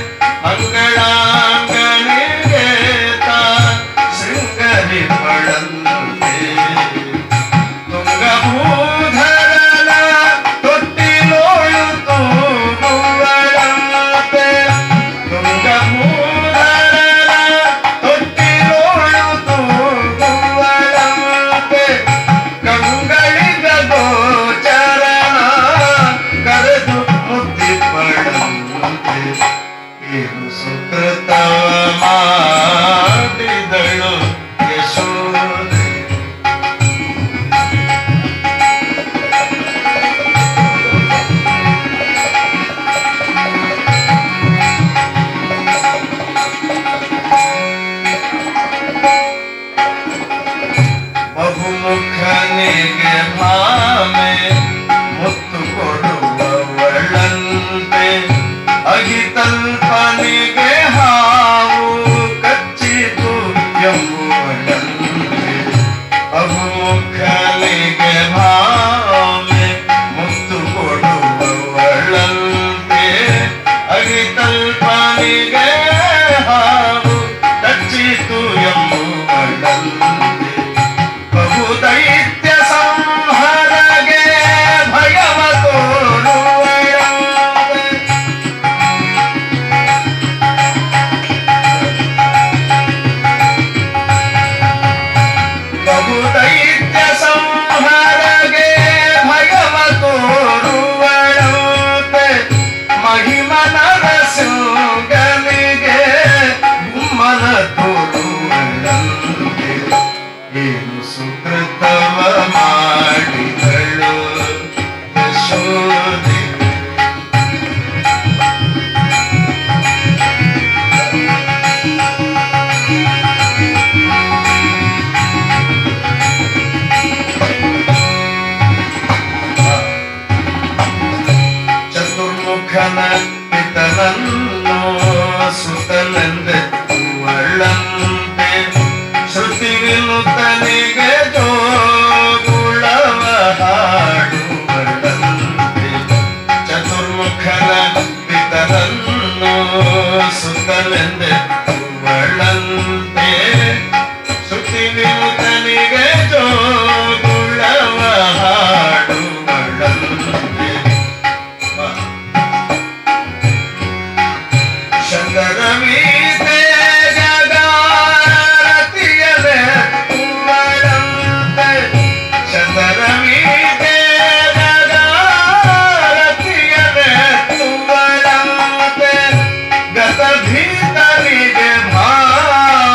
Speaker 1: ಮಂಗಳಾಂಗನಿಗೆ ತಾ ಶೃಂಗರಿ ಪಡಂತೆ ತುಂಗಭೂಧರನ ತೊಟ್ಟಿಲೋಳು ತೂಗುವಳಂತೆ ತುಂಗಭೂಧರನ ತೊಟ್ಟಿಲೋಳು ತೂಗುವಳಂತೆ ಕಂಗಳಿಗ ಗೋಚರನ ಕರೆದು ಮುದ್ದಿಪಡಂತೆ ಏನು ಸುಕೃತವ ಮಾಡಿದಳು ಯಶೋದೆ ಬಹುಮುಖನಿಗೆ ಭಾಮೆ ಮುತ್ತು ಕೊಡುವವಳಂತೆ ಅಗಿತಲ್ಪನಿಗೆ ಹಾವು ಕಚ್ಚಿತು ಎಂಬುವಳಂತೆ ಬಹುಮುಖನಿಗೆ ಭಾಮೆ ಮುತ್ತು ಕೊಡುವವಳಂತೆ ಅಗಿತಲ್ಪನಿಗೆ ಹಾವು ಕಚ್ಚಿತು ಎಂಬುವಳಂತೆ ಬಹುದೈತ್ಯ ಸಂಹರಗೆ ಭಯವ ತೋರುವಳಂತೆ ಬಹುದೈತ್ಯ ಸಂಹರಗೆ ಭಯವ ತೋರುವಳಂತೆ ಮಹಿಮನ ರಸಗನಿಗೆ ಗುಮ್ಮನ ತೋರುವಳಂತೆ ಏನು ಸುಕೃತವ ಮಾಡಿದಳು ಯಶೋದೆ ಚತುರ್ಮುಖನ ಪಿತನನ್ನು ಸುತನೆಂದೆತ್ತುವಳಂತೆ ಶ್ರುತಿ ವಿನುತನಿಗೆ ಜೋಗುಳವ ಹಾಡುವಳಂತೆ ಚತುರ್ಮುಖನ ಪಿತನನ್ನು ಸುತನೆಂದೆತ್ತುವಳಂತೆ ಶ್ರುತಿ ವಿನುತನಿಗೆ ಜೋಗುಳವ ಹಾಡುವಳಂತೆ ಚಂದರವೀತೆ ಜಗಾರತಿಯಲೆ ಕುವಳಂತೆ ಚಂದರವೀತೆ ಜಗಾರತಿಯಲೆ ಕುವಳಂತೆ ಗತ ಭೀತರಿಗೆ ಭಾವ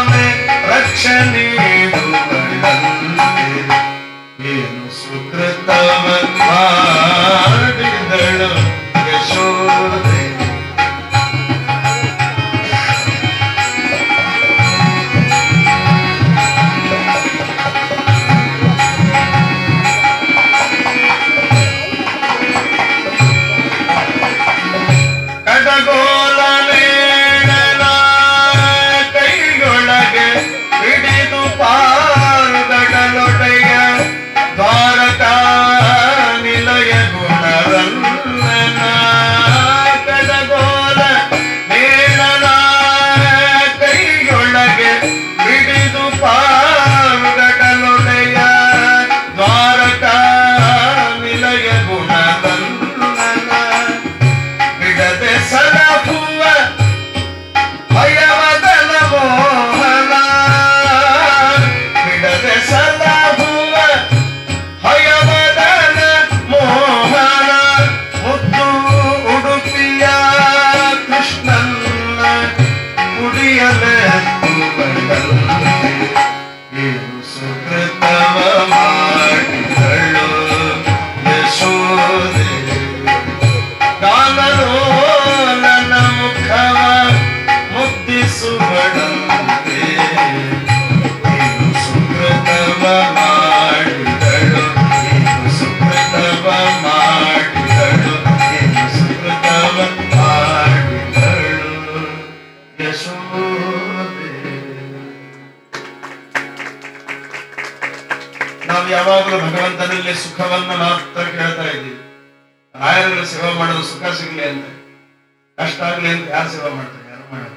Speaker 1: ಭಗವಂತನಲ್ಲಿ ಸುಖವನ್ನ ಮಾತ್ರ ಕೇಳ್ತಾ ಇದ್ದೀವಿ ರಾಯರಲ್ಲಿ ಸೇವೆ ಮಾಡೋದು ಸುಖ ಸಿಗ್ಲಿ ಅಂತ ಕಷ್ಟ ಆಗ್ಲಿ ಅಂತ ಯಾರು ಸೇವೆ ಮಾಡ್ತಾರೆ ಯಾರು ಮಾಡಲ್ಲ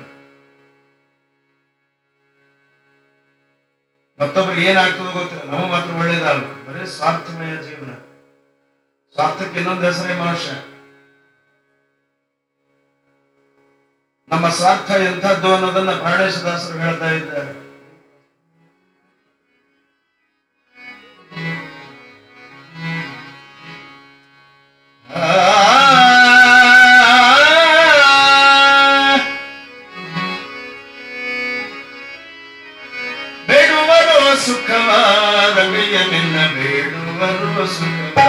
Speaker 1: ಮತ್ತೊಬ್ರಿಗೆ ಏನಾಗ್ತದೋ ಗೊತ್ತಿಲ್ಲ ನಮಗೆ ಮಾತ್ರ ಒಳ್ಳೇದಲ್ಲ ಬರೀ ಸ್ವಾರ್ಥಮಯ ಜೀವನ ಸ್ವಾರ್ಥಕ್ಕೆ ಇನ್ನೊಂದು ಹೆಸರೇ ಮನುಷ್ಯ ನಮ್ಮ ಸ್ವಾರ್ಥ ಎಂಥದ್ದು ಅನ್ನೋದನ್ನ ಪ್ರಾಣೇಶದಾಸರು ಹೇಳ್ತಾ ಇದ್ದಾರೆ ಬೇಡುವರು ಸುಖವ ರವಿಯ ನಿನ್ನ ಬೇಡುವರು ಸುಖವ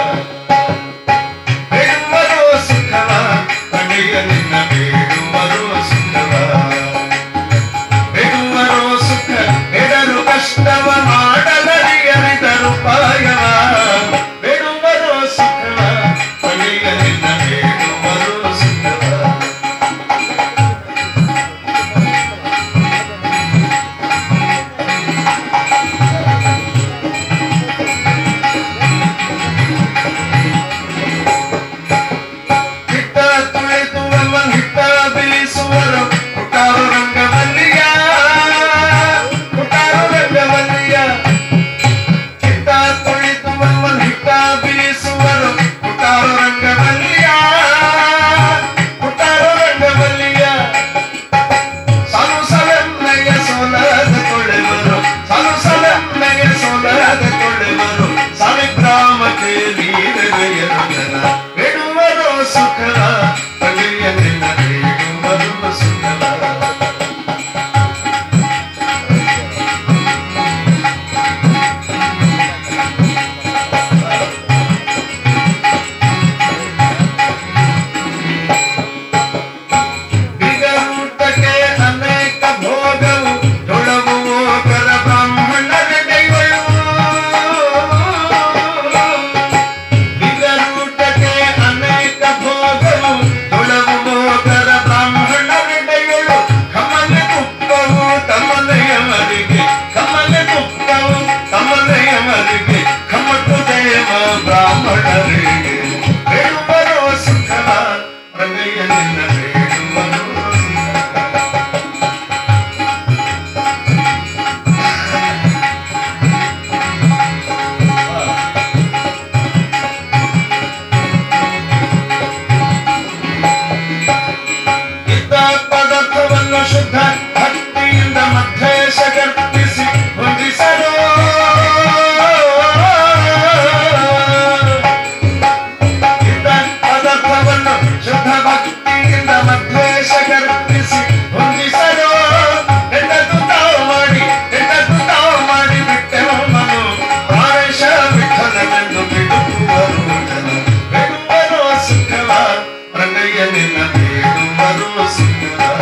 Speaker 1: ಬೇಡುವರು ಸುಖವ ರವಿಯ ನಿನ್ನ ಬೇಡುವರು ಸುಖವ ಬೇಡುವರು ಸುಖ ಬೇಡರು ಕಷ್ಟವ ಮಾಡಲರಿಯರಿದರು ಪಾಯವ ಬೇಡುವರು ಸುಖವ ರವಿಯ ನಿನ್ನ ಬೇಡುವರು ಸುಖವ ಹಿಟ್ಟ ತುಳಿದು ಅವನ್ ಹಿಟ್ಟ ಬೀಸುವರು ಹುಟ್ಟಾರು ರಂಗವಲ್ಲಿಯ ಹುಟ್ಟಾರು ರಂಗವಲ್ಲಿಯ ಹಿಟ್ಟ ತುಳಿದು ಅವನ್ ಹಿಟ್ಟ ಬೀಸುವರು ಹುಟ್ಟಾರು ರಂಗವಲ್ಲಿಯ ಹುಟ್ಟಾರು ರಂಗವಲ್ಲಿಯ ಸಾಲು ಸಲನ್ನಯ ಸೋಲದ ತೊಳೆವರು ಸಾಲು ಸಲನ್ನಯ ಸೋಲದ ತೊಳೆವರು ಸಾವಿಗ್ರಾಮಕ್ಕೆ ನೀರೆರೆಯರು ಜನ ಬೇಡುವರು ಸುಖವ ಬಗೆಯ ನಿನ್ನ ಬೇಡುವರು ಸುಖವ ಬಿಗರೂಟಕ್ಕೆ ಅನೇಕ ಭೋಗವು ತೊಳಗುವ ಕರ ಬ್ರಾಹ್ಮಣರ ಕೈಗಳು ಬಿಗರೂಟಕ್ಕೆ ಅನೇಕ ಭೋಗವು ತೊಳಗುವ ಕರ ಬ್ರಾಹ್ಮಣರ ಕೈಗಳು ಕಮಲ ಕುಪ್ಪವು ತಮಲೆಯವರಿಗೆ ಕಮಲ ಕುಪ್ಪವು ತಮಲೆಯವರಿಗೆ ಕಮಟು ದೇವ ಬ್ರಾಹ್ಮಣರಿಗೆ ಬೇಡುವರು ಸುಖವ ಪ್ರಮೆಯ ನಿನ್ನ ಬೇಡುವರು ಸುಖವ ಇದ್ದ ಪದಾರ್ಥವನ್ನು ಶುದ್ಧ ಭಕ್ತಿಯಿಂದ ಮಧ್ಯೇಶ ಗರ್ಭಿಸಿ ಹೊಂದಿಸಲು ಇದ್ದ ಪದಾರ್ಥವನ್ನು ಶುದ್ಧ ಭಕ್ತಿಯಿಂದ ಮಧ್ಯೇಶ ಗರ್ಭಿಸಿ ಹೊಂದಿಸಲು ಹೆಂಡದು ತಾವು ಮಾಡಿ ಹೆಂಡದು ತಾವು ಮಾಡಿ ಬಿಟ್ಟೆವು ಮನು ಪ್ರಾವೇಶ ವಿಠಲವೆಂದು ಬಿಡುವರು ಜನ ಬಿಡುವರು ಸುಖವ ಪ್ರಣಯ ನಿನ್ನ ಬೇಡುವರು ಸುಖವ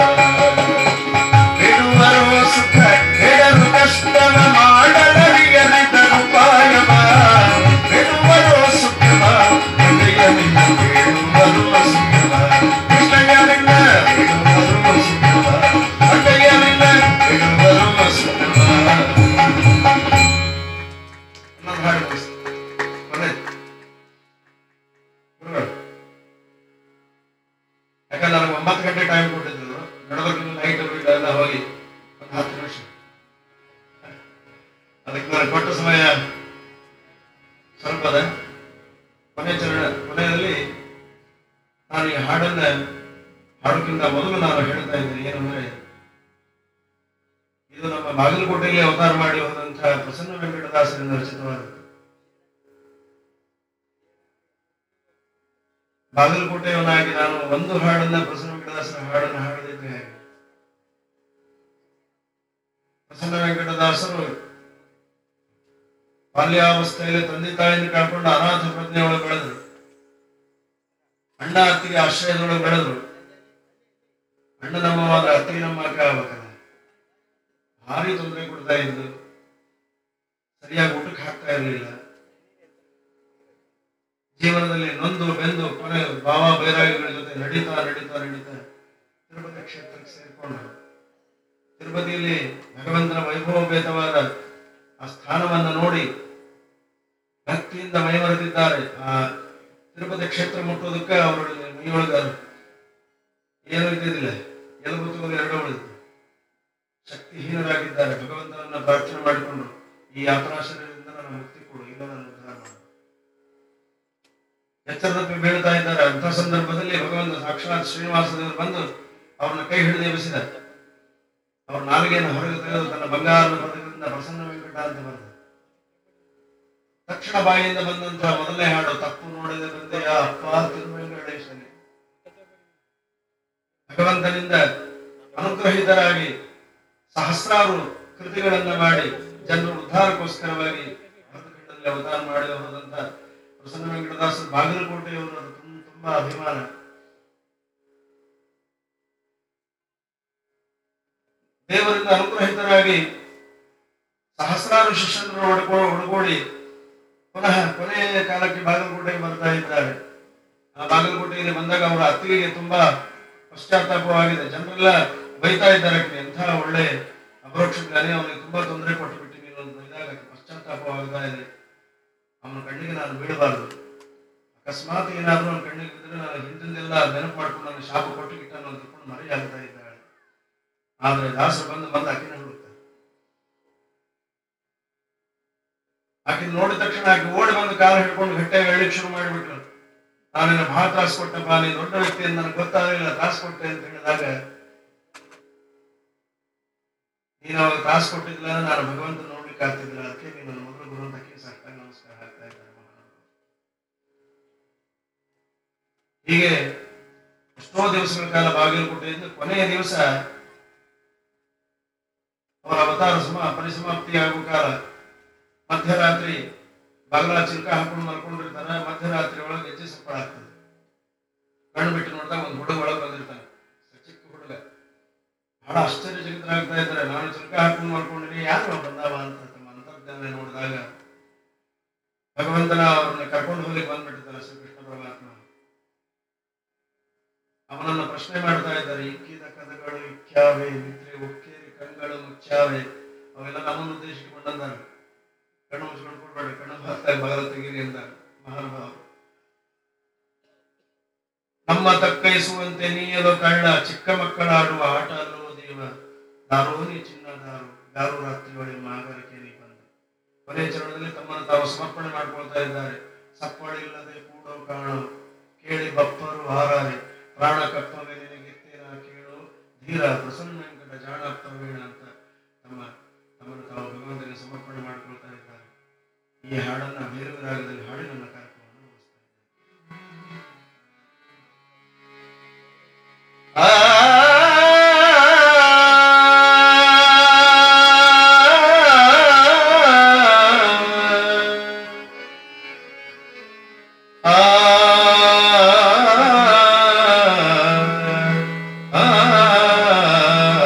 Speaker 1: ಬಿಡುವರು ಸುಖ ಬೇಡರು ಕಷ್ಟವ ಮಾಡಲರಿಯರಿದರು ಪಾಯವ ಬಿಡುವರು ಸುಖವ ಪ್ರಣಯ ನಿನ್ನ ಬೇಡುವರು ಸುಖವ ಕೃಷ್ಣಯ್ಯ ನಿನ್ನ ಬಿಡುವರು ಸುಖವ ಪ್ರಣಯ ನಿನ್ನ ಬಿಡುವರು ಸುಖವ ಇನ್ನೊಂದು ಹಾಡು ಮುಗಿಸ್ತೀನಿ. ಕೊನೆದು. ಗುರುಗಳು ಯಾಕಂದ್ರೆ ನನಗೆ ಒಂಬತ್ತು ಗಂಟೆ ಟೈಮ್ ಕೊಟ್ಟಿದ್ರು ನಡಬರ್ಕಿನ ಲೈಟ್ ಎಲ್ಲ ಹೋಗಿ ಒಂದು ಹತ್ತು ನಿಮಿಷ ಅದಕ್ಕೆ ನನಗೆ ಕೊಟ್ಟ ಸಮಯ ಸ್ವಲ್ಪ ಅದ ಕೊನೆ ಚರಣ ಕೊನೆಯಲ್ಲಿ ನಾನು ಈ ಹಾಡನ್ನ ಹಾಡೋಕ್ಕಿಂತ ಮೊದಲು ನಾನು ಹೇಳ್ತಾ ಇದ್ದೀನಿ ಏನಂದ್ರೆ ಇದು ನಮ್ಮ ಬಾಗಲಕೋಟೆಯಲ್ಲಿ ಅವತಾರ ಮಾಡಿ ಹೋದಂತಹ ಪ್ರಸನ್ನ ವೆಂಕಟದಾಸರಿಂದ ರಚಿತವಾದದ್ದು ಬಾಗಲಕೋಟೆಯವನಾಗಿ ನಾನು ಒಂದು ಹಾಡನ್ನ ಪ್ರಸನ್ನ ವೆಂಕಟದಾಸರ ಹಾಡನ್ನು ಹಾಡದಿದ್ರೆ ಹೇಗೆ? ಪ್ರಸನ್ನ ವೆಂಕಟದಾಸರು ಬಾಲ್ಯಾವಸ್ಥೆಯಲ್ಲಿ ತಂದೆ ತಾಯಿಯಿಂದ ಕಳ್ಕೊಂಡು ಅನಾಥ ಪ್ರಜ್ಞೆಯೊಳಗೆ ಬೆಳೆದ್ರು ಅಣ್ಣ ಅತ್ತಿಗೆ ಆಶ್ರಯದೊಳಗೆ ಬೆಳೆದ್ರು ಅಣ್ಣ ನಮ್ಮವಾದ ಅತ್ತಿಗೆ ನಮ್ಮ ಅಕ್ಕ ಆಗ್ಬೇಕಲ್ಲ ಭಾರಿ ತೊಂದರೆ ಕೊಡ್ತಾ ಇದ್ದು ಸರಿಯಾಗಿ ಊಟಕ್ಕೆ ಹಾಕ್ತಾ ಇರಲಿಲ್ಲ ಜೀವನದಲ್ಲಿ ನೊಂದು ಬೆಂದು ಕೊನೆ ಭಾವ ಬೈರಾಗಿಗಳ ಜೊತೆ ನಡೀತಾ ನಡೀತಾ ನಡೀತಾ ತಿರುಪತಿ ಕ್ಷೇತ್ರಕ್ಕೆ ಸೇರ್ಕೊಂಡ್ರು ತಿರುಪತಿಯಲ್ಲಿ ಭಗವಂತನ ವೈಭವಭೇತವಾದ ಆ ಸ್ಥಾನವನ್ನು ನೋಡಿ ಭಕ್ತಿಯಿಂದ ಮೈಮರೆದಿದ್ದಾರೆ ಆ ತಿರುಪತಿ ಕ್ಷೇತ್ರ ಮುಟ್ಟೋದಕ್ಕೆ ಅವರ ಮೈಯೊಳಗ ಏನು ಇದ್ದಿದ್ದಿಲ್ಲ ಎಲುಬು ತಗೊಂಡು ಎರಡು ಉಳಿದು ಶಕ್ತಿಹೀನರಾಗಿದ್ದಾರೆ ಭಗವಂತನನ್ನ ಪ್ರಾರ್ಥನೆ ಮಾಡಿಕೊಂಡ್ರು ಈ ಯಾತ್ರಾಶ್ರಯದಿಂದ ನನ್ನ ಮುಕ್ತಿ ಕೊಡು ಇಲ್ಲ ನನ್ನ ಉದ್ಧಾರ ಮಾಡು ಎಚ್ಚರದಪ್ಪಿ ಬೀಳ್ತಾ ಇದ್ದಾರೆ ಅಂಥ ಸಂದರ್ಭದಲ್ಲಿ ಭಗವಂತ ಸಾಕ್ಷಾತ್ ಶ್ರೀನಿವಾಸ ದೇವರು ಬಂದು ಅವ್ರನ್ನ ಕೈ ಹಿಡಿದು ಎಬ್ಬಿಸಿದ ಅವ್ರ ನಾಲಿಗೆಯನ್ನು ಹೊರಗೆ ತೆಗೆದು ತನ್ನ ಬಂಗಾರದ ಪದಕದಿಂದ ಪ್ರಸನ್ನ ವೆಂಕಟ ಅಂತ ಬರೆದ ತಕ್ಷಣ ಬಾಯಿಯಿಂದ ಬಂದಂತಹ ಮೊದಲನೇ ಹಾಡು ತಪ್ಪು ನೋಡದೆ ಬಂದೆಯ ಅಪ್ಪ ತಿರುವೆಂಕಟೇಶನೇ ಭಗವಂತನಿಂದ ಅನುಗ್ರಹಿತರಾಗಿ ಸಹಸ್ರಾರು ಕೃತಿಗಳನ್ನ ಮಾಡಿ ಜನರ ಉದ್ಧಾರಕ್ಕೋಸ್ಕರವಾಗಿ ಭಾರತಖಂಡದಲ್ಲಿ ಅವತಾರ ಮಾಡಿ ಹೋದಂತ ಪ್ರಸನ್ನ ವೆಂಕಟದಾಸ ಬಾಗಲಕೋಟೆಯವರು ಅದು ತುಂಬ- ತುಂಬಾ ಅಭಿಮಾನ ದೇವರಿಂದ ಅನುಗ್ರಹಿತರಾಗಿ ಸಹಸ್ರಾರು ಶಿಷ್ಯರನ್ನು ಒಡಕೋ ಒಡಗೂಡಿ ಪುನಃ ಕೊನೆಯ ಕಾಲಕ್ಕೆ ಬಾಗಲಕೋಟೆಗೆ ಬರ್ತಾ ಇದ್ದಾರೆ ಆ ಬಾಗಲಕೋಟೆಯಲ್ಲಿ ಬಂದಾಗ ಅವರ ಅತ್ತಿಗೆಗೆ ತುಂಬಾ ಪಶ್ಚಾತ್ತಾಪವಾಗಿದೆ ಜನರೆಲ್ಲ ಬೈತಾ ಇದ್ದಾರೆ ಆಕೆ ಎಂಥ ಒಳ್ಳೆ ಅಪರೋಕ್ಷ ಜ್ಞಾನಿ ಅವನಿಗೆ ತುಂಬಾ ತೊಂದರೆ ಕೊಟ್ಟು ಬಿಟ್ಟು ನೀನು ಅಂತ ಇದಾಗ ಆಕೆ ಪಶ್ಚಾತ್ತಾಪವಾಗ್ತಾ ಇದೆ ಅವನ ಕಣ್ಣಿಗೆ ನಾನು ಬೀಳಬಾರದು ಅಕಸ್ಮಾತ್ ಏನಾದ್ರೂ ಅವನ ಕಣ್ಣಿಗೆ ಬಿದ್ದರೆ ನಾನು ಹಿಂದಿಂದೆಲ್ಲ ನೆನಪು ಮಾಡ್ಕೊಂಡು ನಾನು ಶಾಪ ಕೊಟ್ಟು ಗಿಟ್ಟ ನಾನು ತಿಳ್ಕೊಂಡು ಮರೆಯಾಗ್ತಾ ಇದ್ದಾಳೆ ಆದ್ರೆ ದಾಸರು ಬಂದು ಬಂದು ಆಕಿನ ಹುಡುಕ್ತಾರೆ ಆಕೆ ನೋಡಿದ ತಕ್ಷಣ ಆಕೆ ಓಡಿ ಬಂದು ಕಾಲು ಹಿಡ್ಕೊಂಡು ಗಟ್ಟೆ ಹೇಳಲಿಕ್ಕೆ ಶುರು ಮಾಡಿಬಿಟ್ರು ನಾನಿನ್ನ ಬಹಳ ತ್ರಾಸ ಕೊಟ್ಟಪ್ಪ ನೀ ದೊಡ್ಡ ವ್ಯಕ್ತಿ ಅಂತ ನನಗೆ ಗೊತ್ತಾಗಲಿಲ್ಲ ತ್ರಾಸ ಕೊಟ್ಟೆ ಅಂತ ಹೇಳಿದಾಗ ನೀನು ಅವಾಗ ತ್ರಾಸ ಕೊಟ್ಟಿದ್ದಿಲ್ಲ ಅಂದ್ರೆ ನಾನು ಭಗವಂತ ನೋಡ್ಲಿಕ್ಕೆ ಆಗ್ತಿದ್ದಿಲ್ಲ ಅದಕ್ಕೆ ನೀನು ನನ್ನ ಮೊದಲು ಗುರು ಅಂತ ಕೇಳಿ ಸಾಕಾಗಿ ನಮಸ್ಕಾರ ಹಾಕ್ತಾ ಇದ್ದಾರೆ ಮಹಾನುಭಾವರು. ಹೀಗೆ ಎಷ್ಟೋ ದಿವಸಗಳ ಕಾಲ ಬಾಗಿಲುಕೋಟೆಯಿಂದ ಕೊನೆಯ ದಿವಸ ಅವರ ಅವತಾರ ಸಮ ಪರಿಸಮಾಪ್ತಿ ಆಗುವ ಕಾಲ ಮಧ್ಯರಾತ್ರಿ ಬಾಗಲ ಚಿಲ್ಕ ಹಾಕೊಂಡು ಮಲ್ಕೊಂಡಿರ್ತಾನೆ ಮಧ್ಯರಾತ್ರಿ ಒಳಗೆ ಗೆಜ್ಜೆ ಸಪ್ಪಳ ಆಗ್ತದೆ ಕಣ್ಣು ಬಿಟ್ಟು ನೋಡಿದಾಗ ಒಂದು ಹುಡುಗ ಒಳಗೆ ಬಂದಿರ್ತಾನೆ ಚಿಕ್ಕ ಹುಡುಗ ಬಹಳ ಆಶ್ಚರ್ಯಚಕಿತರಾಗ್ತಾ ಇದ್ದಾರೆ ನಾನು ಚಿಲ್ಕ ಹಾಕೊಂಡು ಮಲ್ಕೊಂಡಿನಿ ಯಾರು ಬಂದಾವ ಅಂತ ತಮ್ಮ ಅಂತರ್ಜ್ಞಾನ ನೋಡಿದಾಗ ಭಗವಂತನ ಅವ್ರನ್ನ ಕರ್ಕೊಂಡು ಹೋಗ್ಲಿಕ್ಕೆ ಬಂದ್ಬಿಟ್ಟಿರ್ತಾರೆ ಶ್ರೀಕೃಷ್ಣ ಪರಮಾತ್ಮ ಅವನನ್ನ ಪ್ರಶ್ನೆ ಮಾಡ್ತಾ ಇದ್ದಾರೆ ಇಕ್ಕಿದ ಕದಗಳು ಇಕ್ಯಾವೆ ನಿದ್ರೆ ಉಕ್ಕೇರಿ ಕಣ್ಗಳು ಮುಚ್ಚಾವೆ ಅವೆಲ್ಲ ನಮ್ಮನ್ನು ಉದ್ದೇಶಿಸಿ ಬಂದಂತಾರೆ ಕಣ್ಣು ಮುಚ್ಕೊಂಡು ಕೊಡ್ಬೇಡಿ ಕಣ್ಣು ಹಾಕ್ತಾ ಬಗಲ ತೆಗೀರಿ ಅಂತ ಮಹಾನುಭಾವ ನಮ್ಮ ತಕ್ಕೈಸುವಂತೆ ನೀಯಲು ಕಳ್ಳ ಚಿಕ್ಕ ಮಕ್ಕಳಾಡುವ ಆಟ ಅಲ್ಲೋ ದೇವ ದಾರೋನಿ ಚಿನ್ನ ದಾರು ದಾರು ರಾತ್ರಿ ಒಳೆ ಮಾಗರಿಕೆ ನೀ ಬಂದ ಕೊನೆಯ ಚರಣದಲ್ಲಿ ತಮ್ಮನ್ನು ತಾವು ಸಮರ್ಪಣೆ ಮಾಡ್ಕೊಳ್ತಾ ಇದ್ದಾರೆ ಸಪ್ಪಳಿಲ್ಲದೆ ಕೂಡೋ ಕಾಣೋ ಕೇಳಿ ಬಪ್ಪರು ಹಾರಾರೆ ಪ್ರಾಣ ಕಪ್ಪವೆ ನಿನಗೆತ್ತೇನ ಕೇಳು ಧೀರ ಪ್ರಸನ್ನ ವೆಂಕಟ ಜಾಣ ಪ್ರವೀಣ ಅಂತ ತಮ್ಮ ತಮ್ಮನ್ನು ತಾವು ಭಗವಂತನಿಗೆ ಸಮರ್ಪಣೆ ಮಾಡ್ಕೊಳ್ತಾ ಇದ್ದಾರೆ ಈ ಹಾಡನ್ನ ಭೈರವ ರಾಗದಲ್ಲಿ ಹಾಡಿ ನನ್ನ ಕಾರ್ಯಕ್ರಮವನ್ನು ಮುಗಿಸ್ತಾ ಇದ್ದೇನೆ. ಆ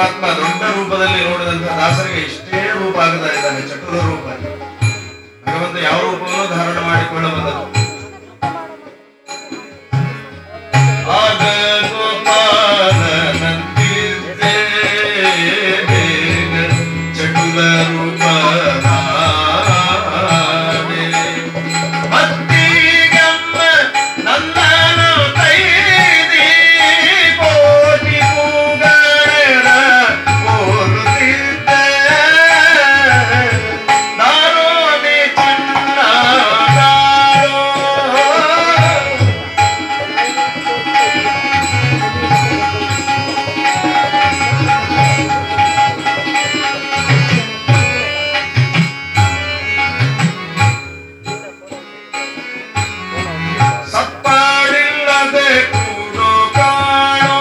Speaker 1: ಪರಮಾತ್ಮ ದೊಡ್ಡ ರೂಪದಲ್ಲಿ ನೋಡಿದಂತ ದಾಸರಿಗೆ ಇಷ್ಟೇ ರೂಪ ಆಗದ ಇದ್ದಾನೆ ಚಟುರ ರೂಪ ಭಗವಂತ ಯಾವ ರೂಪವನ್ನು ಧಾರಣ ಮಾಡಿಕೊಳ್ಳಬಲ್ಲದು ಆಗ ಗೋಪಾಲನಂತಿದ್ದೆ ಚಟುರ ರೂಪನಾದೆ. ಭಕ್ತಿಗಮ್ಮ ನನ್ನನು ಕೈದಿ ಕೋಟಿ ಕೂಗಣ ಕೋರುತ್ತಿದ್ದೆ. ದಾರೋದಿ ಚಿನ್ನ ದಾರೋ. ಸಪ್ಪಾಡಿಲ್ಲದೆ ಕೂಡೋ ಕಾಣೋ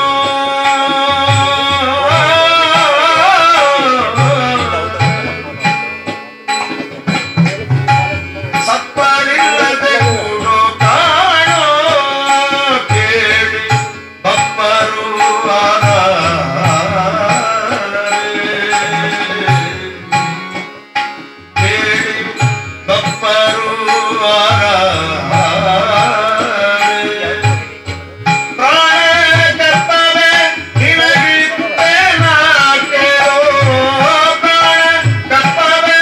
Speaker 1: ಸಪ್ಪಾಡಿಲ್ಲದೆ ಕೂಡೋ ಕಾಣೋ ಕೇಳಿ ಬಪ್ಪರು ಕೇಳಿ ಬಪ್ಪರು ಪ್ರಾಣ ಕರ್ತವೆ ನಿನಗಿತ್ತೆ ನಾ ಕೇಳೋ ಪ್ರಾಣ ಕರ್ತವೆ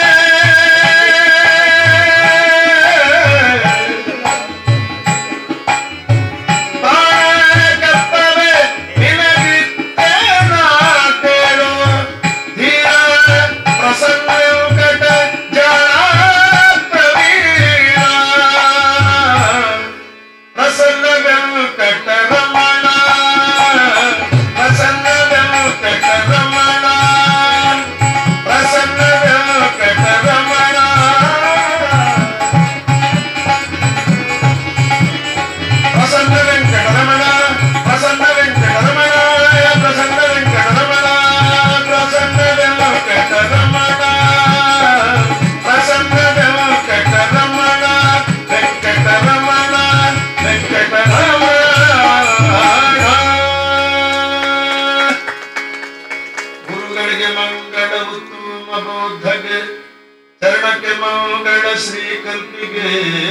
Speaker 1: ಪ್ರಾಣ ಕರ್ತವೆ ನಿನಗಿತ್ತೆ ನಾ ಕೇಳೋ ಧೀರ ಪ್ರಸನ್ನ ವೆಂಕಟ ಜನ ಪ್ರವೀಣ ಪ್ರಸನ್ನ ವೆಂಕಟ ರಮಣ ಪ್ರಸನ್ನ ವೆಂಕಟ ರಮಣ ಪ್ರಸನ್ನ ವೆಂಕಟ ರಮಣ ಪ್ರಸನ್ನ ವೆಂಕಟ ರಮಣ ಪ್ರಸನ್ನ ವೆಂಕಟ ರಮಣ ಪ್ರಸನ್ನ ವೆಂಕಟ ರಮಣ ಪ್ರಸನ್ನ ವೆಂಕಟ ರಮಣ ಪ್ರಸನ್ನ ವೆಂಕಟ ರಮಣ ವೆಂಕಟ ರಮಣ ವೆಂಕಟ ರಮಣ ಗುರುಗಳಿಗೆ ಮಂಗಳವು ತುಮ ಬೌದ್ಧಗೆ ಚರಣಕ್ಕೆ ಮಂಗಳ ಶ್ರೀ ಕಲ್ಪಿಗೆ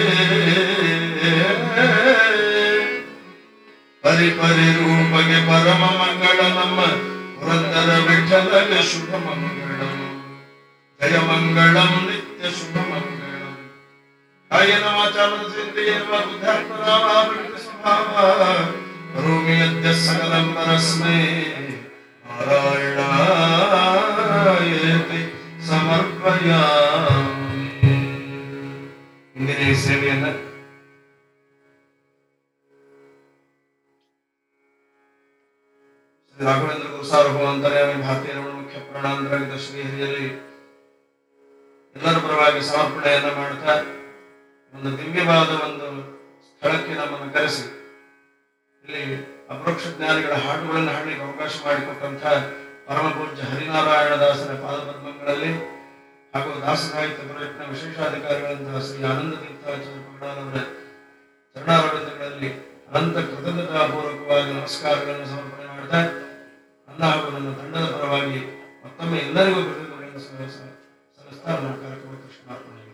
Speaker 1: ಪರಿ ಪರಿ ರೂಪಗೆ ಪರಮ ಮಂಗಳ ನಮ್ಮ ಪುರಂದರ ವಿಠಲಗೆ ಶುಭ ಮಂಗಳಂ ಜಯ ಮಂಗಳಂ ನಿತ್ಯ ಶುಭ ಮಂಗಳಂ ಕಾಯನ ವಾಚಾ ಮನಸೇಂದ್ರಿಯೇಣ ಬುದ್ಧಾತ್ಮನಾಮಾವೃತ ಸ್ವಭಾವ ಕರೋಮಿ ಅದ್ಯ ಸಕಲಂ ಪರಸ್ಮೈ ನಾರಾಯಣಾಯೇತಿ ಸಮರ್ಪಯಾಮಿ ಇಂದಿನ ಈ ಸೇವೆಯನ್ನ ಶ್ರೀ ರಾಘವೇಂದ್ರ ಗುರುಸಾರ್ವಭೌಮಂತರ್ಯಾಮಿ ಭಾರತೀಯ ರಮಣ ಮುಖ್ಯ ಪ್ರಾಣಾಂತರಾಗಿದ್ದ ಶ್ರೀಹರಿಯಲ್ಲಿ ಎಲ್ಲರ ಪರವಾಗಿ ಸಮರ್ಪಣೆಯನ್ನ ಮಾಡ್ತಾ ಒಂದು ದಿವ್ಯವಾದ ಒಂದು ಸ್ಥಳಕ್ಕೆ ನಮ್ಮನ್ನು ಕರೆಸಿ ಇಲ್ಲಿ ಅಪರೋಕ್ಷ ಜ್ಞಾನಿಗಳ ಹಾಡುಗಳನ್ನು ಹಾಡಲಿಕ್ಕೆ ಅವಕಾಶ ಮಾಡಿಕೊಟ್ಟಂತ ಪರಮ ಪೂಜ್ಯ ಹರಿನಾರಾಯಣ ದಾಸರ ಪಾದಪದ್ಮಗಳಲ್ಲಿ ಹಾಗೂ ದಾಸ ಸಾಹಿತ್ಯ ಪ್ರಯತ್ನ ವಿಶೇಷಾಧಿಕಾರಿಗಳಂತಹ ಶ್ರೀ ಆನಂದ ತೀರ್ಥಾಚಾರ್ಯ ಪಗಡಾಲವರ ಚರಣಾರವಿಂದಗಳಲ್ಲಿ ಅನಂತ ಕೃತಜ್ಞತಾಪೂರ್ವಕವಾಗಿ ನಮಸ್ಕಾರಗಳನ್ನು ಸಮರ್ಪಣೆ ಮಾಡ್ತಾ ನನ್ನ ಹಾಗೂ ನನ್ನ ತಂಡದ ಪರವಾಗಿ ಮತ್ತೊಮ್ಮೆ ಎಲ್ಲರಿಗೂ ಕೃತಜ್ಞತೆಗಳನ್ನು ಸಲ್ಲಿಸ್ತಾ ನನ್ನ ಕಾರ್ಯಕ್ರಮ ಕೃಷ್ಣಾರ್ಪಣೆ